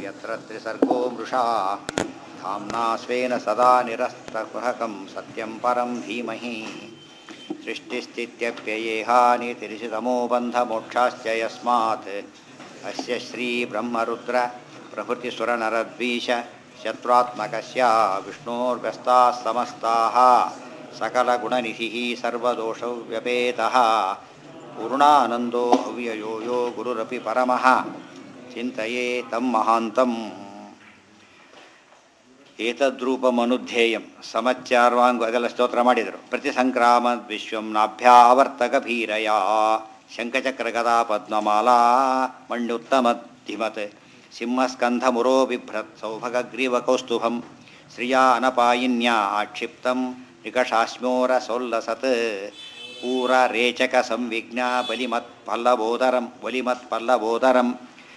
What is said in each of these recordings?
यत्र त्रिसर्गो मृषा धाम्ना स्वेन सदा निरस्तकुहकं सत्यं परं धीमहि सृष्टिस्थित्यप्ययेहानितिरिषितमो बन्धमोक्षाश्च यस्मात् अस्य श्रीब्रह्मरुद्र प्रभृतिसुरनरद्वीष शत्रुत्मकस्य विष्णोर्व्यस्ताः समस्ताः सकलगुणनिधिः सर्वदोषौ व्यपेतः पूर्णानन्दो अव्ययो यो गुरुरपि परमः ಚಿಂತೆಯೇ ತಮ್ಮ ಮಹಾಂತಂ ಏತದ್ರೂಪಮನುಧ್ಯೇಯಂ ಸಮಚ್ಚಾರ್ವಾಂಗು ಅದೆಲ್ಲ ಸ್ತೋತ್ರ ಮಾಡಿದರು ಪ್ರತಿ ಸಂಕ್ರಾಮ ವಿಶ್ವಂ ನಾಭ್ಯಾವರ್ತ ಗಭೀರಯ ಶಂಖಚಕ್ರ ಗದಾ ಪದ್ಮಮಾಲಾ ಮಣ್ಯುತ್ತಮಧಿಮತ್ ಸಿಂಹಸ್ಕಂಧ ಮುರೋ ಬಿಭ್ರತ್ ಸೌಭಗಗ್ರೀವ ಕೌಸ್ತುಭಂ ಶ್ರಿಯಾ ಅನಪಾಯಿನ್ಯಾ ಆಕ್ಷಿಪ್ತಂ ನಿಕಷಾಶ್ಮೋರ ಸೋಲ್ಲಸತ್ ಪೂರ ರೇಚಕ ಸಂವಿಜ್ಞ ಬಲಿಮತ್ ಪಲ್ಲಬೋದರಂ ಬಲಿಮತ್ ಪಲ್ಲಬೋದರಂ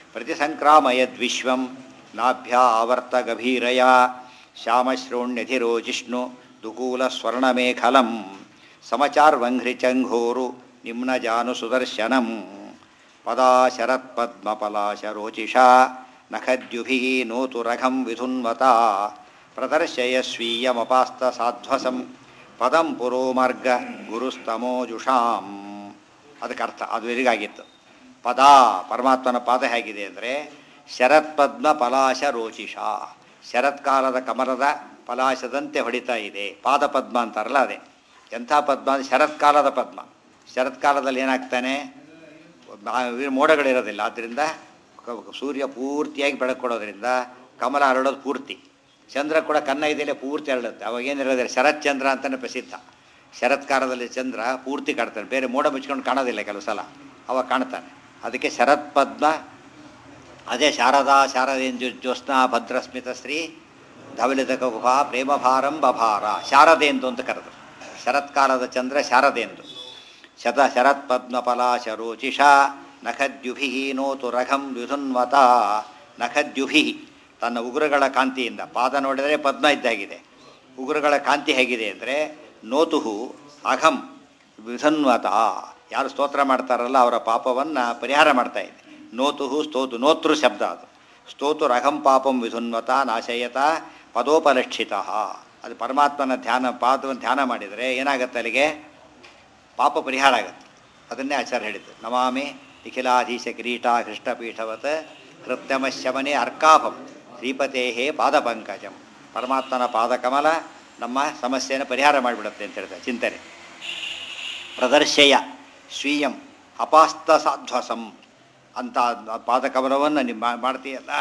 ಪ್ರತಿಸಂಕ್ರಾಮಯದ್ವಿಶ್ವಂ ನಾಭ್ಯಾ ಆವರ್ತ ಗಭೀರಯ ಶ್ಯಾಮಶ್ರೋಣ್ಯಧಿರೋ ಜಿಷ್ಣು ದುಕೂಲಸ್ವರ್ಣಮೇಖಲಂ ಸಮಚಾರ್ವಂಘ್ರಿಚಂಘೋರು ನಿಮ್ನಜಾನು ಸುದರ್ಶನಂ ಪದಾ ಶರತ್ಪದ್ಮಪಲಾಶರೋಚಿಷಾ ನಖದ್ಯುಭಿः ನೋತು ರಘಂ ವಿಧುನ್ವತಾ ಪ್ರದರ್ಶಯ ಸ್ವೀಯಮಪಾಸ್ತಸಾಧ್ವಸಂ ಪದಂ ಪುರೋಮಾರ್ಗ ಗುರುಸ್ತಮೋಜುಷಾಂ ಅದಕ್ಕೆ ಅರ್ಥ ಅದು ಎರಿಗಾಗಿತ್ತು ಪದ ಪರಮಾತ್ಮನ ಪಾದ ಹೇಗಿದೆ ಅಂದರೆ ಶರತ್ಪದ್ಮ ಪಲಾಶ ರೋಚಿಷ ಶರತ್ಕಾಲದ ಕಮಲದ ಪಲಾಶದಂತೆ ಹೊಡಿತಾ ಇದೆ ಪಾದಪದ್ಮ ಅಂತಾರಲ್ಲ ಅದೇ ಎಂಥ ಪದ್ಮ ಅಂದರೆ ಶರತ್ಕಾಲದ ಪದ್ಮ ಶರತ್ಕಾಲದಲ್ಲಿ ಏನಾಗ್ತಾನೆ ಮೋಡಗಳಿರೋದಿಲ್ಲ ಆದ್ದರಿಂದ ಸೂರ್ಯ ಪೂರ್ತಿಯಾಗಿ ಬೆಳಕು ಕೊಡೋದ್ರಿಂದ ಕಮಲ ಹರಡೋದು ಪೂರ್ತಿ ಚಂದ್ರ ಕೂಡ ಕನ್ನ ಇದೆಯಲ್ಲ ಪೂರ್ತಿ ಹರಡುತ್ತೆ ಅವಾಗ ಏನಿರೋದಿಲ್ಲ ಶರತ್ಚಂದ್ರ ಅಂತಲೇ ಪ್ರಸಿದ್ಧ ಶರತ್ಕಾಲದಲ್ಲಿ ಚಂದ್ರ ಪೂರ್ತಿ ಕಾಡ್ತಾನೆ ಬೇರೆ ಮೋಡ ಮುಚ್ಕೊಂಡು ಕಾಣೋದಿಲ್ಲ ಕೆಲವು ಸಲ ಅವಾಗ ಕಾಣ್ತಾನೆ ಅದಕ್ಕೆ ಶರತ್ ಪದ್ಮ ಅದೇ ಶಾರದಾ ಶಾರದೇಂಜು ಜ್ಯೋತ್ಸ್ನಾ ಭದ್ರಸ್ಮಿತ ಶ್ರೀ ಧವಲಿತ ಗುಹಾ ಪ್ರೇಮಭಾರಂ ಬಭಾರ ಶಾರದೇಂದು ಅಂತ ಕರೆದು ಶರತ್ಕಾಲದ ಚಂದ್ರ ಶಾರದೇಂದು ಶತ ಶರತ್ ಪದ್ಮ ಪಲಾಶ ರೋಚಿಷ ನಖದ್ಯುಭಿ ನೋತು ರಘಂ ವಿಧುನ್ವತ ನಖದ್ಯುಭಿ ತನ್ನ ಉಗುರುಗಳ ಕಾಂತಿಯಿಂದ ಪಾದ ನೋಡಿದರೆ ಪದ್ಮ ಇದ್ದಾಗಿದೆ ಉಗುರುಗಳ ಕಾಂತಿ ಹೇಗಿದೆ ಅಂದರೆ ನೋತುಹು ಅಘಂ ವಿಧನ್ವತ ಯಾರು ಸ್ತೋತ್ರ ಮಾಡ್ತಾರಲ್ಲ ಅವರ ಪಾಪವನ್ನು ಪರಿಹಾರ ಮಾಡ್ತಾ ಇದೆ ನೋತುಹು ಸ್ತೋತು ನೋತೃ ಶಬ್ದ ಅದು ಸ್ತೋತು ರಘಂ ಪಾಪಂ ವಿಧುನ್ವತ ನಾಶಯತ ಪದೋಪಲಕ್ಷಿತ ಅದು ಪರಮಾತ್ಮನ ಧ್ಯಾನ ಪಾದವನ್ನು ಧ್ಯಾನ ಮಾಡಿದರೆ ಏನಾಗುತ್ತೆ ಅಲ್ಲಿಗೆ ಪಾಪ ಪರಿಹಾರ ಆಗುತ್ತೆ ಅದನ್ನೇ ಆಚಾರ್ಯ ಹೇಳಿದ್ದು ನಮಾಮಿ ನಿಖಿಲಾಧೀಶ ಕಿರೀಟ ಕೃಷ್ಣಪೀಠವತ್ ಕೃತ್ಯಮ ಶಮನೆ ಅರ್ಕಾಭಂ ಶ್ರೀಪತೇಹೇ ಪಾದಪಂಕಜಂ ಪರಮಾತ್ಮನ ಪಾದಕಮಲ ನಮ್ಮ ಸಮಸ್ಯೆಯನ್ನು ಪರಿಹಾರ ಮಾಡಿಬಿಡುತ್ತೆ ಅಂತ ಹೇಳ್ತಾರೆ ಚಿಂತನೆ ಪ್ರದರ್ಶಯ ಸ್ವೀಯಂ ಅಪಾಸ್ತ ಸಾಧ್ವಸಂ ಅಂತ ಪಾದಕಮಲವನ್ನು ನಿಮ್ಮ ಮಾಡ್ತೀಯಲ್ಲ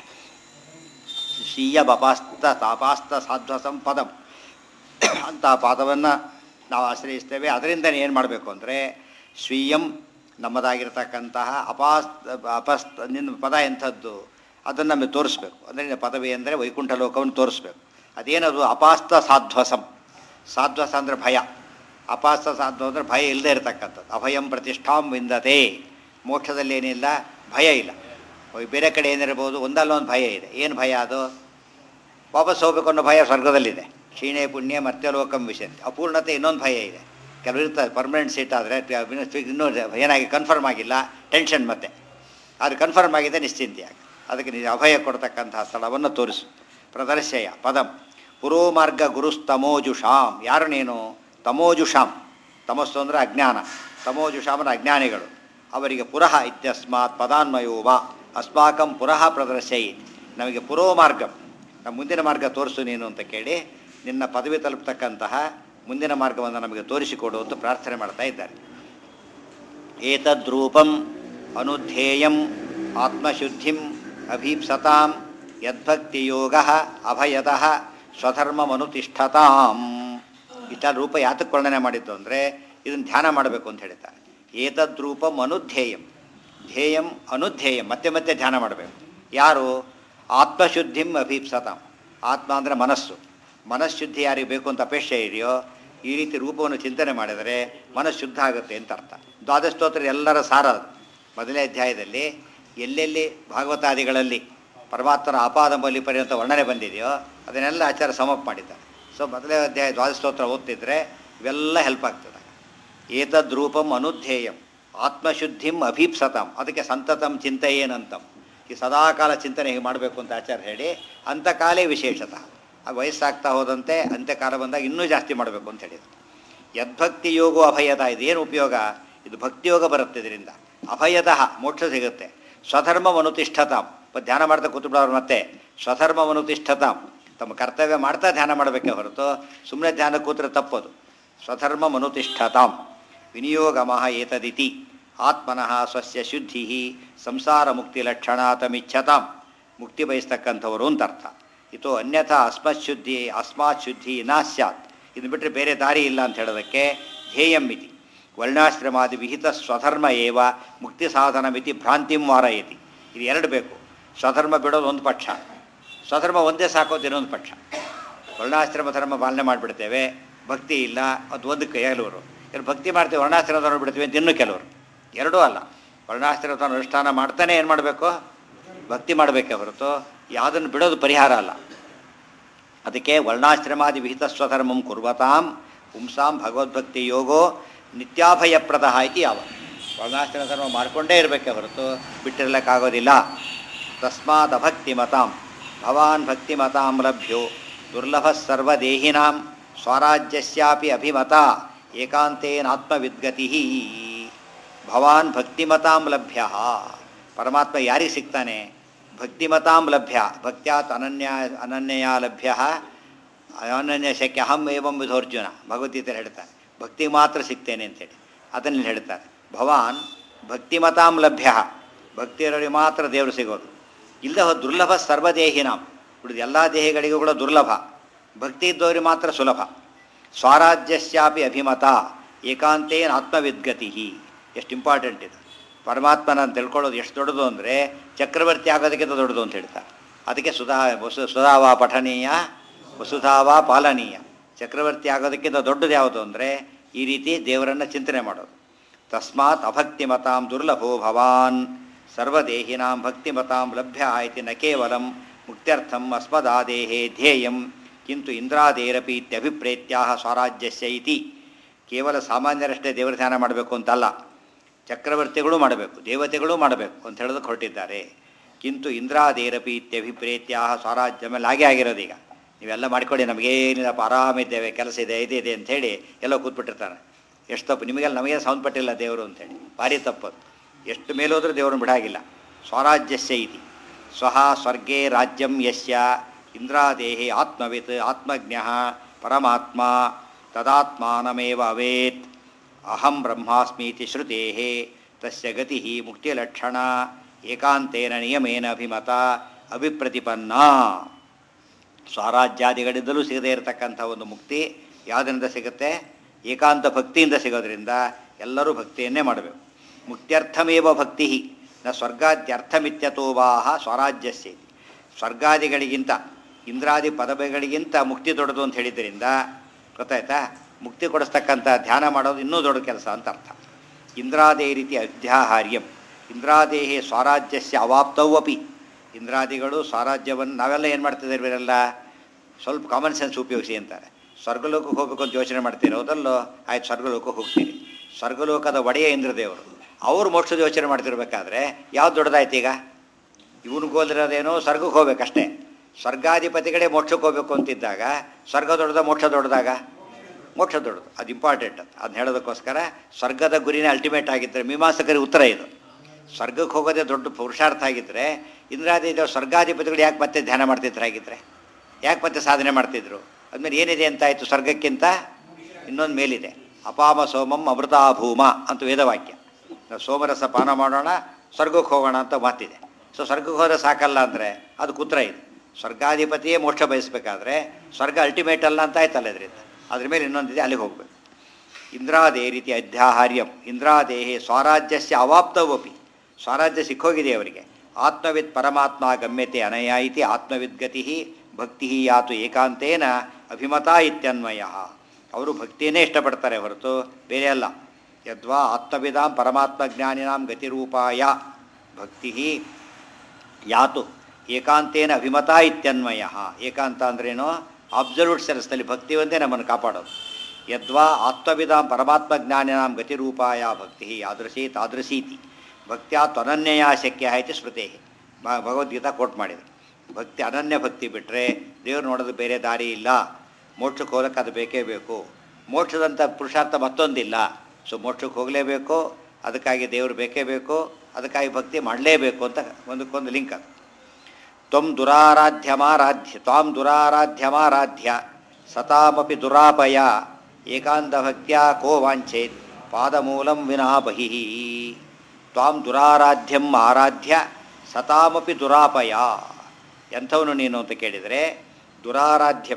ಸ್ವೀಯಂ ಅಪಾಸ್ತ ತಾಪಾಸ್ತ ಸಾಧ್ವಸಂ ಪದಂ ಅಂತ ಪಾದವನ್ನು ನಾವು ಆಶ್ರಯಿಸ್ತೇವೆ ಅದರಿಂದ ಏನು ಮಾಡಬೇಕು ಅಂದರೆ ಸ್ವೀಯಂ ನಮ್ಮದಾಗಿರ್ತಕ್ಕಂತಹ ಅಪಾಸ್ ಅಪಸ್ತ ನಿನ್ನ ಪದ ಎಂಥದ್ದು ಅದನ್ನು ನಮಗೆ ತೋರಿಸ್ಬೇಕು ಅಂದರೆ ಪದವಿ ಅಂದರೆ ವೈಕುಂಠ ಲೋಕವನ್ನು ತೋರಿಸ್ಬೇಕು ಅದೇನದು ಅಪಾಸ್ತ ಸಾಧ್ವಸಂ ಸಾಧ್ವಸ ಅಂದರೆ ಭಯ ಅಪಾಸ್ತ ಸಾಧ್ವ ಅಂದರೆ ಭಯ ಇಲ್ಲದೆ ಇರತಕ್ಕಂಥದ್ದು ಅಭಯಂ ಪ್ರತಿಷ್ಠಾಂ ವಿಂದತೆ ಮೋಕ್ಷದಲ್ಲಿ ಏನಿಲ್ಲ ಭಯ ಇಲ್ಲ ಬೇರೆ ಕಡೆ ಏನಿರ್ಬೋದು ಒಂದಲ್ಲ ಒಂದು ಭಯ ಇದೆ ಏನು ಭಯ ಅದು ವಾಪಸ್ ಹೋಗ್ಬೇಕು ಅನ್ನೋ ಭಯ ಸ್ವರ್ಗದಲ್ಲಿದೆ ಕ್ಷೀಣೆ ಪುಣ್ಯ ಮರ್ತ್ಯಲೋಕಂ ವಿಷಂತಿ ಅಪೂರ್ಣತೆ ಇನ್ನೊಂದು ಭಯ ಇದೆ ಕೆಲವರು ಇರ್ತಾರೆ ಪರ್ಮನೆಂಟ್ ಸೀಟ್ ಆದರೆ ಇನ್ನೂ ಏನಾಗಿ ಕನ್ಫರ್ಮ್ ಆಗಿಲ್ಲ ಟೆನ್ಷನ್ ಮತ್ತೆ ಅದು ಕನ್ಫರ್ಮ್ ಆಗಿದೆ ನಿಶ್ಚಿಂತೆಯಾಗಿ ಅದಕ್ಕೆ ನೀವು ಅಭಯ ಕೊಡ್ತಕ್ಕಂತಹ ಸ್ಥಳವನ್ನು ತೋರಿಸು ಪ್ರದರ್ಶಯ ಪದಂ ಪುರೋಮಾರ್ಗ ಗುರುಸ್ತಮೋಜುಷಾಂ ಯಾರು ನೀನು ತಮೋಜುಷಾಂ ತಮಸ್ಸು ಅಂದರೆ ಅಜ್ಞಾನ ತಮೋಜುಷಾಮನ ಅಜ್ಞಾನಿಗಳು ಅವರಿಗೆ ಪುರಃ ಇತ್ಯಸ್ಮಾತ್ ಪದಾನ್ವಯೋ ವಾ ಅಸ್ಮಾಕಂ ಪುರಃ ಪ್ರದರ್ಶಯಿ ನಮಗೆ ಪುರೋಮಾರ್ಗ ನಮ್ಮ ಮುಂದಿನ ಮಾರ್ಗ ತೋರಿಸು ನೀನು ಅಂತ ಕೇಳಿ ನಿನ್ನ ಪದವಿ ತಲುಪ್ತಕ್ಕಂತಹ ಮುಂದಿನ ಮಾರ್ಗವನ್ನು ನಮಗೆ ತೋರಿಸಿಕೊಡು ಅಂತ ಪ್ರಾರ್ಥನೆ ಮಾಡ್ತಾ ಇದ್ದಾರೆ ಏತದ್ರೂಪಂ ಅನುಧ್ಯೇಯಂ ಆತ್ಮಶುದ್ಧಿಂ ಅಭೀಪ್ಸತಾಂ ಯದ್ಭಕ್ತಿಯೋಗ ಅಭಯತಃ ಸ್ವಧರ್ಮಮನುತಿಷ್ಠತಾಂ ಇಷ್ಟ ರೂಪ ಯಾತಕ್ಕೆ ವರ್ಣನೆ ಮಾಡಿದ್ದು ಅಂದರೆ ಇದನ್ನು ಧ್ಯಾನ ಮಾಡಬೇಕು ಅಂತ ಹೇಳ್ತಾರೆ ಏತದ್ರೂಪಂ ಅನುಧ್ಯೇಯಂ ಧ್ಯೇಯಂ ಅನುಧ್ಯೇಯಂ ಮತ್ತೆ ಮತ್ತೆ ಧ್ಯಾನ ಮಾಡಬೇಕು ಯಾರು ಆತ್ಮಶುದ್ಧಿಂ ಅಭೀಪ್ಸತಾಂ ಆತ್ಮ ಅಂದರೆ ಮನಸ್ಸು ಮನಃಶುದ್ಧಿ ಯಾರಿಗೆ ಬೇಕು ಅಂತ ಅಪೇಕ್ಷೆ ಇದೆಯೋ ಈ ರೀತಿ ರೂಪವನ್ನು ಚಿಂತನೆ ಮಾಡಿದರೆ ಮನಸ್ಸು ಶುದ್ಧ ಆಗುತ್ತೆ ಅಂತ ಅರ್ಥ ದ್ವಾದಶೋತ್ತರ ಎಲ್ಲರ ಸಾರ ಅದು ಮೊದಲನೇ ಅಧ್ಯಾಯದಲ್ಲಿ ಎಲ್ಲೆಲ್ಲಿ ಭಾಗವತಾದಿಗಳಲ್ಲಿ ಪರಮಾತ್ಮನ ಅಪಾದ ಮೌಲ್ಯ ಪರ್ಯಂತ ವರ್ಣನೆ ಬಂದಿದೆಯೋ ಅದನ್ನೆಲ್ಲ ಆಚಾರ ಸಮಪ್ ಮಾಡಿದ್ದಾರೆ ಸೊ ಮೊದಲನೇ ಅಧ್ಯಾಯ ದ್ವಾದಶೋತ್ರ ಓದ್ತಿದ್ರೆ ಇವೆಲ್ಲ ಹೆಲ್ಪ್ ಆಗ್ತದೆ ಏತದ್ರೂಪಂ ಅನುಧ್ಯೇಯಂ ಆತ್ಮಶುದ್ಧಿಂ ಅಭೀಪ್ಸತಂ ಅದಕ್ಕೆ ಸಂತತಂ ಚಿಂತೆಯೇನಂತಂ ಈ ಸದಾಕಾಲ ಚಿಂತನೆ ಹೀಗೆ ಮಾಡಬೇಕು ಅಂತ ಆಚಾರ್ಯ ಹೇಳಿ ಅಂತ್ಯಕಾಲೇ ವಿಶೇಷತಃ ಆ ವಯಸ್ಸಾಗ್ತಾ ಹೋದಂತೆ ಅಂತ್ಯಕಾಲ ಬಂದಾಗ ಇನ್ನೂ ಜಾಸ್ತಿ ಮಾಡಬೇಕು ಅಂತ ಹೇಳಿದ್ರು ಯದ್ಭಕ್ತಿ ಯೋಗೋ ಅಭಯದ ಇದೇನು ಉಪಯೋಗ ಇದು ಭಕ್ತಿಯೋಗ ಬರುತ್ತೆ ಇದರಿಂದ ಅಭಯತಃ ಮೋಕ್ಷ ಸಿಗುತ್ತೆ ಸ್ವಧರ್ಮವನುತಿಷ್ಠತಾಂ ಪ- ಧ್ಯಾನ ಮಾಡ್ತಾ ಕೂತ್ಬಿಡೋರು ಮತ್ತೆ ಸ್ವಧರ್ಮವನುತಿಷ್ಠತಾಂ ತಮ್ಮ ಕರ್ತವ್ಯ ಮಾಡ್ತಾ ಧ್ಯಾನ ಮಾಡಬೇಕೇ ಹೊರತು ಸುಮ್ಮನೆ ಧ್ಯಾನ ಕೂತ್ರೆ ತಪ್ಪದು ಸ್ವಧರ್ಮಮನುತಿಷ್ಠತಾಂ ವಿನಿಯೋಗಮಃ ಏತದಿತಿ ಆತ್ಮನಃ ಸ್ವಸ್ಯ ಶುದ್ಧಿ ಸಂಸಾರ ಮುಕ್ತಿ ಲಕ್ಷಣಾತಮಿಚ್ಛತಾಂ ಮುಕ್ತಿ ಬಯಸ್ತಕ್ಕಂಥವರು ಅಂತ ಅರ್ಥ ಇದು ಅನ್ಯಥಾ ಅಸ್ಮತ್ ಶುದ್ಧಿ ಅಸ್ಮಾತ್ ಶುದ್ಧಿ ನಾ ಸ್ಯಾತ್ ಇದು ಬಿಟ್ಟರೆ ಬೇರೆ ದಾರಿ ಇಲ್ಲ ಅಂತ ಹೇಳೋದಕ್ಕೆ ಧ್ಯೇಯಂ ಇತಿ ವರ್ಣಾಶ್ರಮಾದಿ ವಿಹಿತ ಸ್ವಧರ್ಮ ಏವ ಮುಕ್ತಿ ಸಾಧನ ಮಿತಿ ಭ್ರಾಂತಿಂ ವಾರಯತಿ ಇದು ಎರಡು ಬೇಕು ಸ್ವಧರ್ಮ ಬಿಡೋದು ಒಂದು ಪಕ್ಷ ಸ್ವಧರ್ಮ ಒಂದೇ ಸಾಕೋದು ಇನ್ನೊಂದು ಪಕ್ಷ ವರ್ಣಾಶ್ರಮ ಧರ್ಮ ಪಾಲನೆ ಮಾಡಿಬಿಡ್ತೇವೆ ಭಕ್ತಿ ಇಲ್ಲ ಅದು ಒಂದು ಕೆಲವರು ಇಲ್ಲಿ ಭಕ್ತಿ ಮಾಡ್ತೇವೆ ವರ್ಣಾಶ್ರಮ ಧರ್ಮ ಬಿಡ್ತೀವಿ ಅಂತ ಇನ್ನೂ ಕೆಲವರು ಎರಡೂ ಅಲ್ಲ ವರ್ಣಾಶ್ರಮ ಧರ್ಮ ಅನುಷ್ಠಾನ ಮಾಡ್ತಾನೆ ಏನು ಮಾಡಬೇಕು ಭಕ್ತಿ ಮಾಡಬೇಕೇ ಹೊರತು ಯಾವುದನ್ನು ಬಿಡೋದು ಪರಿಹಾರ ಅಲ್ಲ ಅದಕ್ಕೆ ವರ್ಣಾಶ್ರಮಾದಿ ವಿಹಿತ ಸ್ವಧರ್ಮಂ ಕುರ್ವತಾಂ ಪುಂಸಾಂ ಭಗವದ್ಭಕ್ತಿ ಯೋಗೋ ನಿತ್ಯಾಭಯಪ್ರದ ಇತಿ ಯಾವ ವರ್ಣಾಶ್ರಮ ಧರ್ಮ ಮಾಡಿಕೊಂಡೇ ಇರಬೇಕೇ ಹೊರತು ಬಿಟ್ಟಿರಲಿಕ್ಕಾಗೋದಿಲ್ಲ ತಸ್ಮಾತ್ ಅಭಕ್ತಿ ಮತಾಂ ಭವಾನ್ ಭಕ್ತಿ ಮತಾಂ ಲಭ್ಯೋ ದುರ್ಲಭ ಸರ್ವದೇಹಿನಾಂ ಸ್ವರಾಜ್ಯಸ್ಯಾಪಿ ಅಭಿಮತ ಏಕಾಂತೇನಾತ್ಮವಿದ್ಗತಿ ಭವಾನ್ ಭಕ್ತಿಮತಾಂ ಲಭ್ಯ ಪರಮಾತ್ಮ ಯಾರಿಗೆ ಸಿಗ್ತಾನೆ ಭಕ್ತಿಮತಾಂ ಲಭ್ಯ ಭಕ್ತ್ಯಾತ್ ಅನನ್ಯ ಅನನ್ಯ ಲಭ್ಯ ಅನನ್ಯ ಶಕ್ಯ ಅಹಂ ಏವಂ ವಿಧೋರ್ಜುನ ಭಗವದ್ಗೀತೆ ಹೇಳ್ತಾನೆ ಭಕ್ತಿ ಮಾತ್ರ ಸಿಗ್ತೇನೆ ಅಂತೇಳಿ ಅದನ್ನು ಹೇಳ್ತಾರೆ ಭವಾನ್ ಭಕ್ತಿಮತಾಂ ಲಭ್ಯ ಭಕ್ತಿಯರವರಿಗೆ ಮಾತ್ರ ದೇವರು ಸಿಗೋದು ಇಲ್ಲದ ಹೋದ ದುರ್ಲಭ ಸರ್ವದೇಹಿನಾಂ ಉಳಿದ ಎಲ್ಲ ದೇಹಿಗಳಿಗೂ ಕೂಡ ದುರ್ಲಭ ಭಕ್ತಿ ಇದ್ದವರಿಗೆ ಮಾತ್ರ ಸುಲಭ ಸ್ವರಾಜ್ಯಸ್ಯಾಪಿ ಅಭಿಮತ ಏಕಾಂತೇನ ಆತ್ಮವಿದ್ಗತಿ ಎಷ್ಟು ಇಂಪಾರ್ಟೆಂಟ್ ಇದು ಪರಮಾತ್ಮನ ತಿಳ್ಕೊಳ್ಳೋದು ಎಷ್ಟು ದೊಡ್ಡದು ಅಂದರೆ ಚಕ್ರವರ್ತಿ ಆಗೋದಕ್ಕಿಂತ ದೊಡ್ಡದು ಅಂತ ಹೇಳ್ತಾರೆ ಅದಕ್ಕೆ ಸುಧಾ ವಸು ಸುಧಾವ ಪಠನೀಯ ವಸುಧಾವ ಪಾಲನೀಯ ಚಕ್ರವರ್ತಿ ಆಗೋದಕ್ಕಿಂತ ದೊಡ್ಡದು ಯಾವುದು ಅಂದರೆ ಈ ರೀತಿ ದೇವರನ್ನು ಚಿಂತನೆ ಮಾಡೋದು ತಸ್ಮಾತ್ ಅಭಕ್ತಿಮತಾಂ ದುರ್ಲಭೋ ಭವಾನ್ ಸರ್ವದೇಹಿನಾಂ ಭಕ್ತಿಮತಾಂ ಲಭ್ಯ ಆಯ್ತಿ ನ ಕೇವಲಂ ಮುಕ್ತ್ಯರ್ಥಂ ಅಸ್ಮದಾದೇಹೇ ಧ್ಯೇಯಂ ಕಿಂತು ಇಂದ್ರಾದೇರಪಿ ಇತ್ಯಭಿಪ್ರೇತ್ಯಾಹ ಸ್ವರಾಜ್ಯಸ್ಯ ಇತಿ ಕೇವಲ ಸಾಮಾನ್ಯರಷ್ಟೇ ದೇವರ ಧ್ಯಾನ ಮಾಡಬೇಕು ಅಂತಲ್ಲ ಚಕ್ರವರ್ತಿಗಳು ಮಾಡಬೇಕು ದೇವತೆಗಳು ಮಾಡಬೇಕು ಅಂತ ಹೇಳೋದಕ್ಕೆ ಹೊರಟಿದ್ದಾರೆ ಕಿಂತು ಇಂದ್ರಾದೇರಪಿ ಇತ್ಯಭಿಪ್ರೇತ್ಯಾಹ ಸ್ವರಾಜ್ಯ ಮೇಲೆ ಹಾಗೆ ಆಗಿರೋದು ಈಗ ನೀವೆಲ್ಲ ಮಾಡಿಕೊಡಿ ನಮಗೇನಿಲ್ಲಪ್ಪ ಆರಾಮಿದ್ದೇವೆ ಕೆಲಸ ಇದೆ ಇದೆ ಇದೆ ಅಂಥೇಳಿ ಎಲ್ಲೋ ಕೂತ್ಬಿಟ್ಟಿರ್ತಾರೆ ಎಷ್ಟು ತಪ್ಪು ನಿಮಗೆಲ್ಲ ನಮಗೆ ಸಂಬಂಧಪಟ್ಟಿಲ್ಲ ದೇವರು ಅಂತೇಳಿ ಭಾರಿ ತಪ್ಪದು ಎಷ್ಟು ಮೇಲೋದ್ರೂ ದೇವರನ್ನು ಬಿಡಾಗಿಲ್ಲ ಸ್ವರಾಜ್ಯಸ್ಯ ಇತಿ ಸ್ವಹ ಸ್ವರ್ಗೇ ರಾಜ್ಯಂ ಯಸ್ಯ ಇಂದ್ರಾದೇಹಿ ಆತ್ಮವಿತ್ ಆತ್ಮಜ್ಞ ಪರಮಾತ್ಮ ತದಾತ್ಮಾನಮೇವ ಅವೇತ್ ಅಹಂ ಬ್ರಹ್ಮಾಸ್ಮೀತಿ ಶ್ರುತೇ ತಸ್ಯ ಗತಿ ಮುಕ್ತಿಲಕ್ಷಣ ಏಕಾಂತೇನ ನಿಯಮೇನ ಅಭಿಮತ ಅಭಿಪ್ರತಿಪನ್ನ ಸ್ವರಾಜ್ಯಾದಿಗಳಿಂದಲೂ ಸಿಗದೇ ಇರತಕ್ಕಂಥ ಒಂದು ಮುಕ್ತಿ ಯಾವುದರಿಂದ ಸಿಗುತ್ತೆ ಏಕಾಂತ ಭಕ್ತಿಯಿಂದ ಸಿಗೋದ್ರಿಂದ ಎಲ್ಲರೂ ಭಕ್ತಿಯನ್ನೇ ಮಾಡಬೇಕು ಮುಕ್ತ್ಯರ್ಥಮೇವ ಭಕ್ತಿ ನ ಸ್ವರ್ಗಾದ್ಯರ್ಥಮಿತ್ಯತೋವಾಹ ಸ್ವರಾಜ್ಯಸ್ಯ ಸ್ವರ್ಗಾದಿಗಳಿಗಿಂತ ಇಂದ್ರಾದಿ ಪದವಿಗಳಿಗಿಂತ ಮುಕ್ತಿ ದೊಡ್ಡದು ಅಂತ ಹೇಳಿದ್ರಿಂದ ಗೊತ್ತಾಯ್ತಾ ಮುಕ್ತಿ ಕೊಡಿಸ್ತಕ್ಕಂಥ ಧ್ಯಾನ ಮಾಡೋದು ಇನ್ನೂ ದೊಡ್ಡ ಕೆಲಸ ಅಂತ ಅರ್ಥ ಇಂದ್ರಾದೇ ರೀತಿ ಅಧ್ಯಾಹಾರ್ಯಂ ಇಂದ್ರಾದೇಹಿ ಸ್ವರಾಜ್ಯಸ್ಯ ಅವಾಪ್ತವೂ ಅಪಿ ಇಂದ್ರಾದಿಗಳು ಸ್ವರಾಜ್ಯವನ್ನು ನಾವೆಲ್ಲ ಏನು ಮಾಡ್ತಿದ್ದೇವೆ ಇವರೆಲ್ಲ ಸ್ವಲ್ಪ ಕಾಮನ್ ಸೆನ್ಸ್ ಉಪಯೋಗಿಸಿ ಅಂತಾರೆ ಸ್ವರ್ಗಲೋಕಕ್ಕೆ ಹೋಗ್ಬೇಕು ಅಂತ ಯೋಚನೆ ಮಾಡ್ತೀರಿ ಹೌದಲ್ಲೋ ಆಯ್ತು ಸ್ವರ್ಗಲೋಕಕ್ಕೆ ಹೋಗ್ತೀರಿ ಸ್ವರ್ಗಲೋಕದ ಒಡೆಯ ಇಂದ್ರದೇವರು ಅವರು ಮೋಕ್ಷದ ಯೋಚನೆ ಮಾಡ್ತಿರ್ಬೇಕಾದ್ರೆ ಯಾವ್ದು ದೊಡ್ಡದಾಯ್ತು ಈಗ ಇವನಿಗೆ ಹೋಲಿರೋದೇನೋ ಸ್ವರ್ಗಕ್ಕೆ ಹೋಗ್ಬೇಕಷ್ಟೇ ಸ್ವರ್ಗಾಧಿಪತಿಗಳೇ ಮೋಕ್ಷಕ್ಕೆ ಹೋಗ್ಬೇಕು ಅಂತಿದ್ದಾಗ ಸ್ವರ್ಗ ದೊಡ್ಡದ ಮೋಕ್ಷ ದೊಡ್ಡದಾಗ ಮೋಕ್ಷ ದೊಡ್ಡದು ಅದು ಇಂಪಾರ್ಟೆಂಟ್ ಅಂತ ಅದನ್ನ ಹೇಳೋದಕ್ಕೋಸ್ಕರ ಸ್ವರ್ಗದ ಗುರಿನೇ ಅಲ್ಟಿಮೇಟ್ ಆಗಿದ್ದರೆ ಮೀಮಾಂಸಕರಿಗೆ ಉತ್ತರ ಇದು ಸ್ವರ್ಗಕ್ಕೆ ಹೋಗೋದೇ ದೊಡ್ಡ ಪುರುಷಾರ್ಥ ಆಗಿದ್ದರೆ ಇಂದ್ರಾದಿ ಸ್ವರ್ಗಾಧಿಪತಿಗಳು ಯಾಕೆ ಮತ್ತೆ ಧ್ಯಾನ ಮಾಡ್ತಿದ್ರು ಹಾಗಿದ್ರೆ ಯಾಕೆ ಮತ್ತೆ ಸಾಧನೆ ಮಾಡ್ತಿದ್ರು ಅದ್ಮೇಲೆ ಏನಿದೆ ಅಂತಾಯಿತು ಸ್ವರ್ಗಕ್ಕಿಂತ ಇನ್ನೊಂದು ಮೇಲಿದೆ ಅಪಾಮ ಸೋಮಂ ಅಮೃತಾಭೂಮ ಅಂತ ವೇದವಾಕ್ಯ ನಾವು ಸೋಮರಸ ಪಾನ ಮಾಡೋಣ ಸ್ವರ್ಗಕ್ಕೆ ಹೋಗೋಣ ಅಂತ ಮಾತಿದೆ ಸೊ ಸ್ವರ್ಗಕ್ಕೆ ಹೋದ್ರೆ ಸಾಕಲ್ಲ ಅಂದರೆ ಅದು ಕುತ್ರ ಇದೆ ಸ್ವರ್ಗಾಧಿಪತಿಯೇ ಮೋಕ್ಷ ಬಯಸಬೇಕಾದ್ರೆ ಸ್ವರ್ಗ ಅಲ್ಟಿಮೇಟ್ ಅಲ್ಲ ಅಂತ ಆಯ್ತಲ್ಲ ಇದರಿಂದ ಅದ್ರ ಮೇಲೆ ಇನ್ನೊಂದಿದೆ ಅಲ್ಲಿಗೆ ಹೋಗಬೇಕು ಇಂದ್ರಾದೇ ರೀತಿ ಅಧ್ಯಾಹಾರ್ಯಂ ಇಂದ್ರಾದೇಹಿ ಸ್ವರಾಜ್ಯಸ್ಯ ಅವಾಪ್ತವಪಿ ಸ್ವರಾಜ್ಯ ಸಿಕ್ಕೋಗಿದೆ ಅವರಿಗೆ ಆತ್ಮವಿತ್ ಪರಮಾತ್ಮ ಗಮ್ಯತೆ ಅನಯ ಇತಿ ಆತ್ಮವಿದ್ಗತಿ ಭಕ್ತಿ ಯಾತು ಏಕಾಂತೇನ ಅಭಿಮತ ಇತ್ಯನ್ವಯ ಅವರು ಭಕ್ತಿಯನ್ನೇ ಇಷ್ಟಪಡ್ತಾರೆ ಹೊರತು ಬೇರೆ ಅಲ್ಲ ಯದ್ವಾ ಆತ್ಮವಿದಾಂ ಪರಮಾತ್ಮ ಜ್ಞಾನಿನಾಂ ಗತಿರೂಪಾಯ ಭಕ್ತಿ ಯಾತು ಏಕಾಂತೇನ ಅಭಿಮತ ಇತ್ಯನ್ವಯ ಏಕಾಂತ ಅಂದ್ರೇನು ಅಬ್ಸಲ್ಯೂಟ್ ಸೆನ್ಸ್ನಲ್ಲಿ ಭಕ್ತಿ ಒಂದೇ ನಮ್ಮನ್ನು ಕಾಪಾಡೋದು ಯದ್ವಾ ಆತ್ಮವಿದಾಂ ಪರಮಾತ್ಮ ಜ್ಞಾನಿನಾಂ ಗತಿರೂಪಾಯ ಭಕ್ತಿ ಯಾದೃಶಿ ತಾದೃಶೀತಿ ಭಕ್ತ್ಯಾ ತ್ವನನ್ಯಯ ಶಕ್ಯ ಇತಿ ಸ್ಮೃತೆ ಭ- ಭಗವದ್ಗೀತಾ ಕೋಟ್ ಮಾಡಿದರು ಭಕ್ತಿ ಅನನ್ಯ ಭಕ್ತಿ ಬಿಟ್ಟರೆ ದೇವ್ರು ನೋಡೋದು ಬೇರೆ ದಾರಿ ಇಲ್ಲ ಮೋಕ್ಷಕ್ಕೆ ಹೋಗಕ್ಕೆ ಅದು ಬೇಕೇ ಬೇಕು ಮೋಕ್ಷದಂಥ ಪುರುಷಾರ್ಥ ಮತ್ತೊಂದಿಲ್ಲ ಸೊ ಮೋಕ್ಷಕ್ಕೆ ಹೋಗಲೇಬೇಕು ಅದಕ್ಕಾಗಿ ದೇವರು ಬೇಕೇ ಬೇಕು ಅದಕ್ಕಾಗಿ ಭಕ್ತಿ ಮಾಡಲೇಬೇಕು ಅಂತ ಒಂದಕ್ಕೊಂದು ಲಿಂಕ್ ಅದು ತ್ವಂ ದುರಾರಾಧ್ಯಮಾರಾಧ್ಯ ತ್ವಾಂ ದುರಾರಾಧ್ಯಮಾರಾಧ್ಯ ಸತಾಮಪಿ ದುರಾಪಯ ಏಕಾಂತಭಕ್ತ್ಯ ಕೋ ವಾಂಛೇತ್ ಪಾದಮೂಲಂ ವಿನಾ ಬಹಿಃ ತ್ವಾಂ ದುರಾರಾಧ್ಯಂ ಆರಾಧ್ಯ ಸತಾಮಪಿ ದುರಾಪಯ ಎಂಥವನು ನೀನು ಅಂತ ಕೇಳಿದರೆ ದುರಾರಾಧ್ಯಂ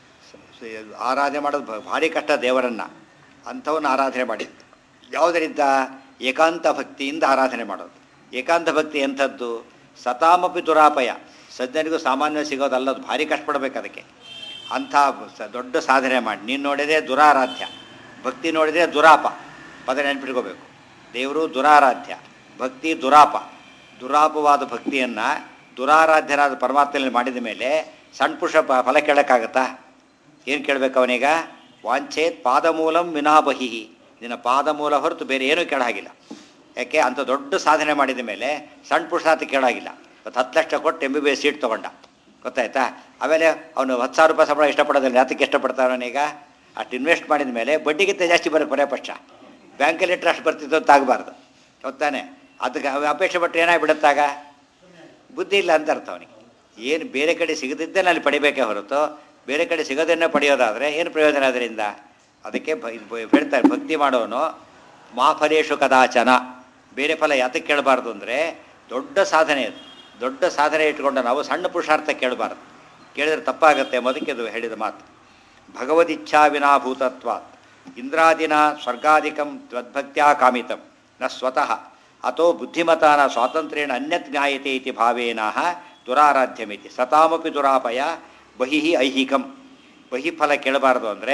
ಸ- ಆರಾಧನೆ ಮಾಡೋದು ಭ- ಭಾರಿ ಕಷ್ಟ ದೇವರನ್ನು ಅಂಥವನ್ನ ಆರಾಧನೆ ಮಾಡಿದ್ದು ಯಾವುದರಿಂದ ಏಕಾಂತ ಭಕ್ತಿಯಿಂದ ಆರಾಧನೆ ಮಾಡೋದು ಏಕಾಂತ ಭಕ್ತಿ ಎಂಥದ್ದು ಸತಾಮಪಿ ದುರಾಪಯ ಸಜ್ಜನಿಗೂ ಸಾಮಾನ್ಯ ಸಿಗೋದಲ್ಲದು ಭಾರಿ ಕಷ್ಟಪಡ್ಬೇಕು ಅದಕ್ಕೆ ಅಂಥ ಸ- ದೊಡ್ಡ ಸಾಧನೆ ಮಾಡಿ ನೀನು ನೋಡಿದರೆ ದುರಾರಾಧ್ಯ ಭಕ್ತಿ ನೋಡಿದರೆ ದುರಾಪ ಪದ ನೆನ್ಪಿಟ್ಕೋಬೇಕು ದೇವರು ದುರಾರಾಧ್ಯ ಭಕ್ತಿ ದುರಾಪ ದುರಾಪವಾದ ಭಕ್ತಿಯನ್ನು ದುರಾರಾಧ್ಯನಾದ ಪರಮಾತ್ಮನಲ್ಲಿ ಮಾಡಿದ ಮೇಲೆ ಸಣ್ಣ ಪುರುಷ ಪ- ಫಲ ಕೇಳೋಕ್ಕಾಗತ್ತಾ ಏನು ಕೇಳಬೇಕು ಅವನೀಗ ವಾಂಛೇತ್ ಪಾದಮೂಲಂ ವಿನಾಬಹಿ ನಿನ್ನ ಪಾದಮೂಲ ಹೊರತು ಬೇರೆ ಏನೂ ಕೇಳಾಗಿಲ್ಲ ಯಾಕೆ ಅಂಥ ದೊಡ್ಡ ಸಾಧನೆ ಮಾಡಿದ ಮೇಲೆ ಸಣ್ಣ ಪುರುಷಾರ್ಥ ಕೇಳಾಗಿಲ್ಲ ಇವತ್ತು ಹತ್ತು ಲಕ್ಷ ಕೊಟ್ಟು M B B S seat ತೊಗೊಂಡ ಗೊತ್ತಾಯ್ತಾ ಆಮೇಲೆ ಅವನು ಹತ್ತು ಸಾವಿರ ರೂಪಾಯಿ ಸಂಬಳ ಇಷ್ಟಪಡೋದಿಲ್ಲ ಯಾತಕ್ಕೆ ಇಷ್ಟಪಡ್ತಾನೆ ಅವನೀಗ ಅಷ್ಟು ಇನ್ವೆಸ್ಟ್ ಮಾಡಿದ ಮೇಲೆ ಬಡ್ಡಿಗಿಂತ ಜಾಸ್ತಿ ಬರೋದು ಕೊನೆ ಪಕ್ಷ ಬ್ಯಾಂಕಲ್ಲಿ ಇಟ್ಟರೆ ಅಷ್ಟು ಬರ್ತಿತ್ತು ಅಂತ ಆಗಬಾರ್ದು ಗೊತ್ತಾನೆ ಅದಕ್ಕೆ ಅವ ಅಪೇಕ್ಷೆ ಪಟ್ಟರೆ ಏನಾಗ್ಬಿಡುತ್ತಾಗ ಬುದ್ಧಿ ಇಲ್ಲ ಅಂತ ಅರ್ಥ ಅವನಿಗೆ ಏನು ಬೇರೆ ಕಡೆ ಸಿಗದಿದ್ದೇ ಅಲ್ಲಿ ಪಡಿಬೇಕೇ ಹೊರತು ಬೇರೆ ಕಡೆ ಸಿಗೋದನ್ನೇ ಪಡೆಯೋದಾದರೆ ಏನು ಪ್ರಯೋಜನ ಅದರಿಂದ ಅದಕ್ಕೆ ಭ ಇದು ಬ- ಹೇಳ್ತಾರೆ ಭಕ್ತಿ ಮಾಡೋನು ಮಾಫಲೇಶು ಕದಾಚನ ಬೇರೆ ಫಲ ಯಾತಕ್ಕೆ ಕೇಳಬಾರ್ದು ಅಂದರೆ ದೊಡ್ಡ ಸಾಧನೆ ಅದು ದೊಡ್ಡ ಸಾಧನೆ ಇಟ್ಕೊಂಡು ನಾವು ಸಣ್ಣ ಪುರುಷಾರ್ಥ ಕೇಳಬಾರ್ದು ಕೇಳಿದ್ರೆ ತಪ್ಪಾಗುತ್ತೆ ಮೊದಕ್ಕೆ ಅದು ಹೇಳಿದ ಮಾತು ಭಗವದಿಚ್ಛಾ ವಿನಾಭೂತತ್ವ ಇಂದ್ರಾದಿನ ಸ್ವರ್ಗಾದಿಕಂ ತ್ವದ್ಭಕ್ತ್ಯಾ ಕಾಮಿತಂ ನ ಸ್ವತಃ ಅಥೋ ಬುದ್ಧಿಮತಾನ ಸ್ವಾತಂತ್ರ್ಯೇಣ ಅನ್ಯತ್ ಜ್ಞಾಯತೆ ಇತಿ ಭಾವೇನ ದುರಾರಾಧ್ಯಮಿತಿ ಸತಾಮಪಿ ದುರಾಪಯ ಬಹಿಃ ಐಹಿಕಂ ಬಹಿಫಲ ಕೇಳಬಾರ್ದು ಅಂದರೆ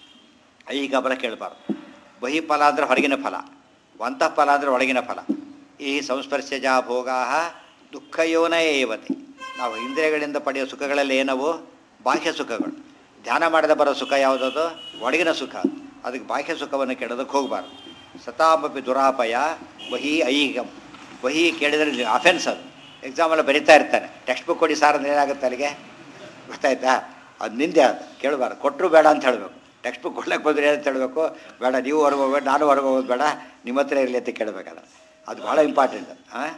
ಐಹಿಕ ಫಲ ಕೇಳಬಾರ್ದು ಬಹಿಫಲ ಅಂದರೆ ಹೊರಗಿನ ಫಲ ಅಂತಃಫಲ ಅಂದರೆ ಒಳಗಿನ ಫಲ ಈ ಸಂಸ್ಪರ್ಶಜ ಭೋಗಾ ದುಃಖಯೋನಯ ಏವತೆ ನಾವು ಇಂದ್ರಿಯಗಳಿಂದ ಪಡೆಯೋ ಸುಖಗಳಲ್ಲಿ ಏನವು ಬಾಹ್ಯ ಸುಖಗಳು ಧ್ಯಾನ ಮಾಡಿದ ಬರೋ ಸುಖ ಯಾವುದದು ಒಳಗಿನ ಸುಖ ಅದಕ್ಕೆ ಬಾಹ್ಯ ಸುಖವನ್ನು ಕೇಳೋದಕ್ಕೆ ಹೋಗಬಾರ್ದು ಸತಾಮಪಿ ದುರಾಪಯ ಬಹಿ ಐಹಿಕಂ ಬಹಿ ಕೇಳಿದರೆ ಅಫೆನ್ಸ್ ಅದು ಎಕ್ಸಾಮಲ್ಲಿ ಬರಿತಾ ಇರ್ತಾನೆ ಟೆಕ್ಸ್ಟ್ ಬುಕ್ ಕೊಡಿ ಸಾರ್ ಅಂದ್ರೆ ಏನಾಗುತ್ತೆ ಅಲ್ಲಿಗೆ ಗೊತ್ತಾಯ್ತಾ ಅದು ನಿಂದೆ ಅದು ಕೇಳಬಾರ್ದು ಕೊಟ್ಟರು ಬೇಡ ಅಂತ ಹೇಳಬೇಕು ಟೆಕ್ಸ್ಟ್ ಬುಕ್ ಕೊಡ್ಲಿಕ್ಕೆ ಬಂದ್ರೆ ಅಂತ ಹೇಳಬೇಕು ಬೇಡ ನೀವು ಹೊರಗೆ ಹೋಗ್ಬೇಡ ನಾನು ಹೊರಗೆ ಹೋಗೋದು ಬೇಡ ನಿಮ್ಮ ಹತ್ರ ಇರಲಿ ಅಂತ ಕೇಳಬೇಕಾದ್ರೆ ಅದು ಭಾಳ ಇಂಪಾರ್ಟೆಂಟ್ ಹಾಂ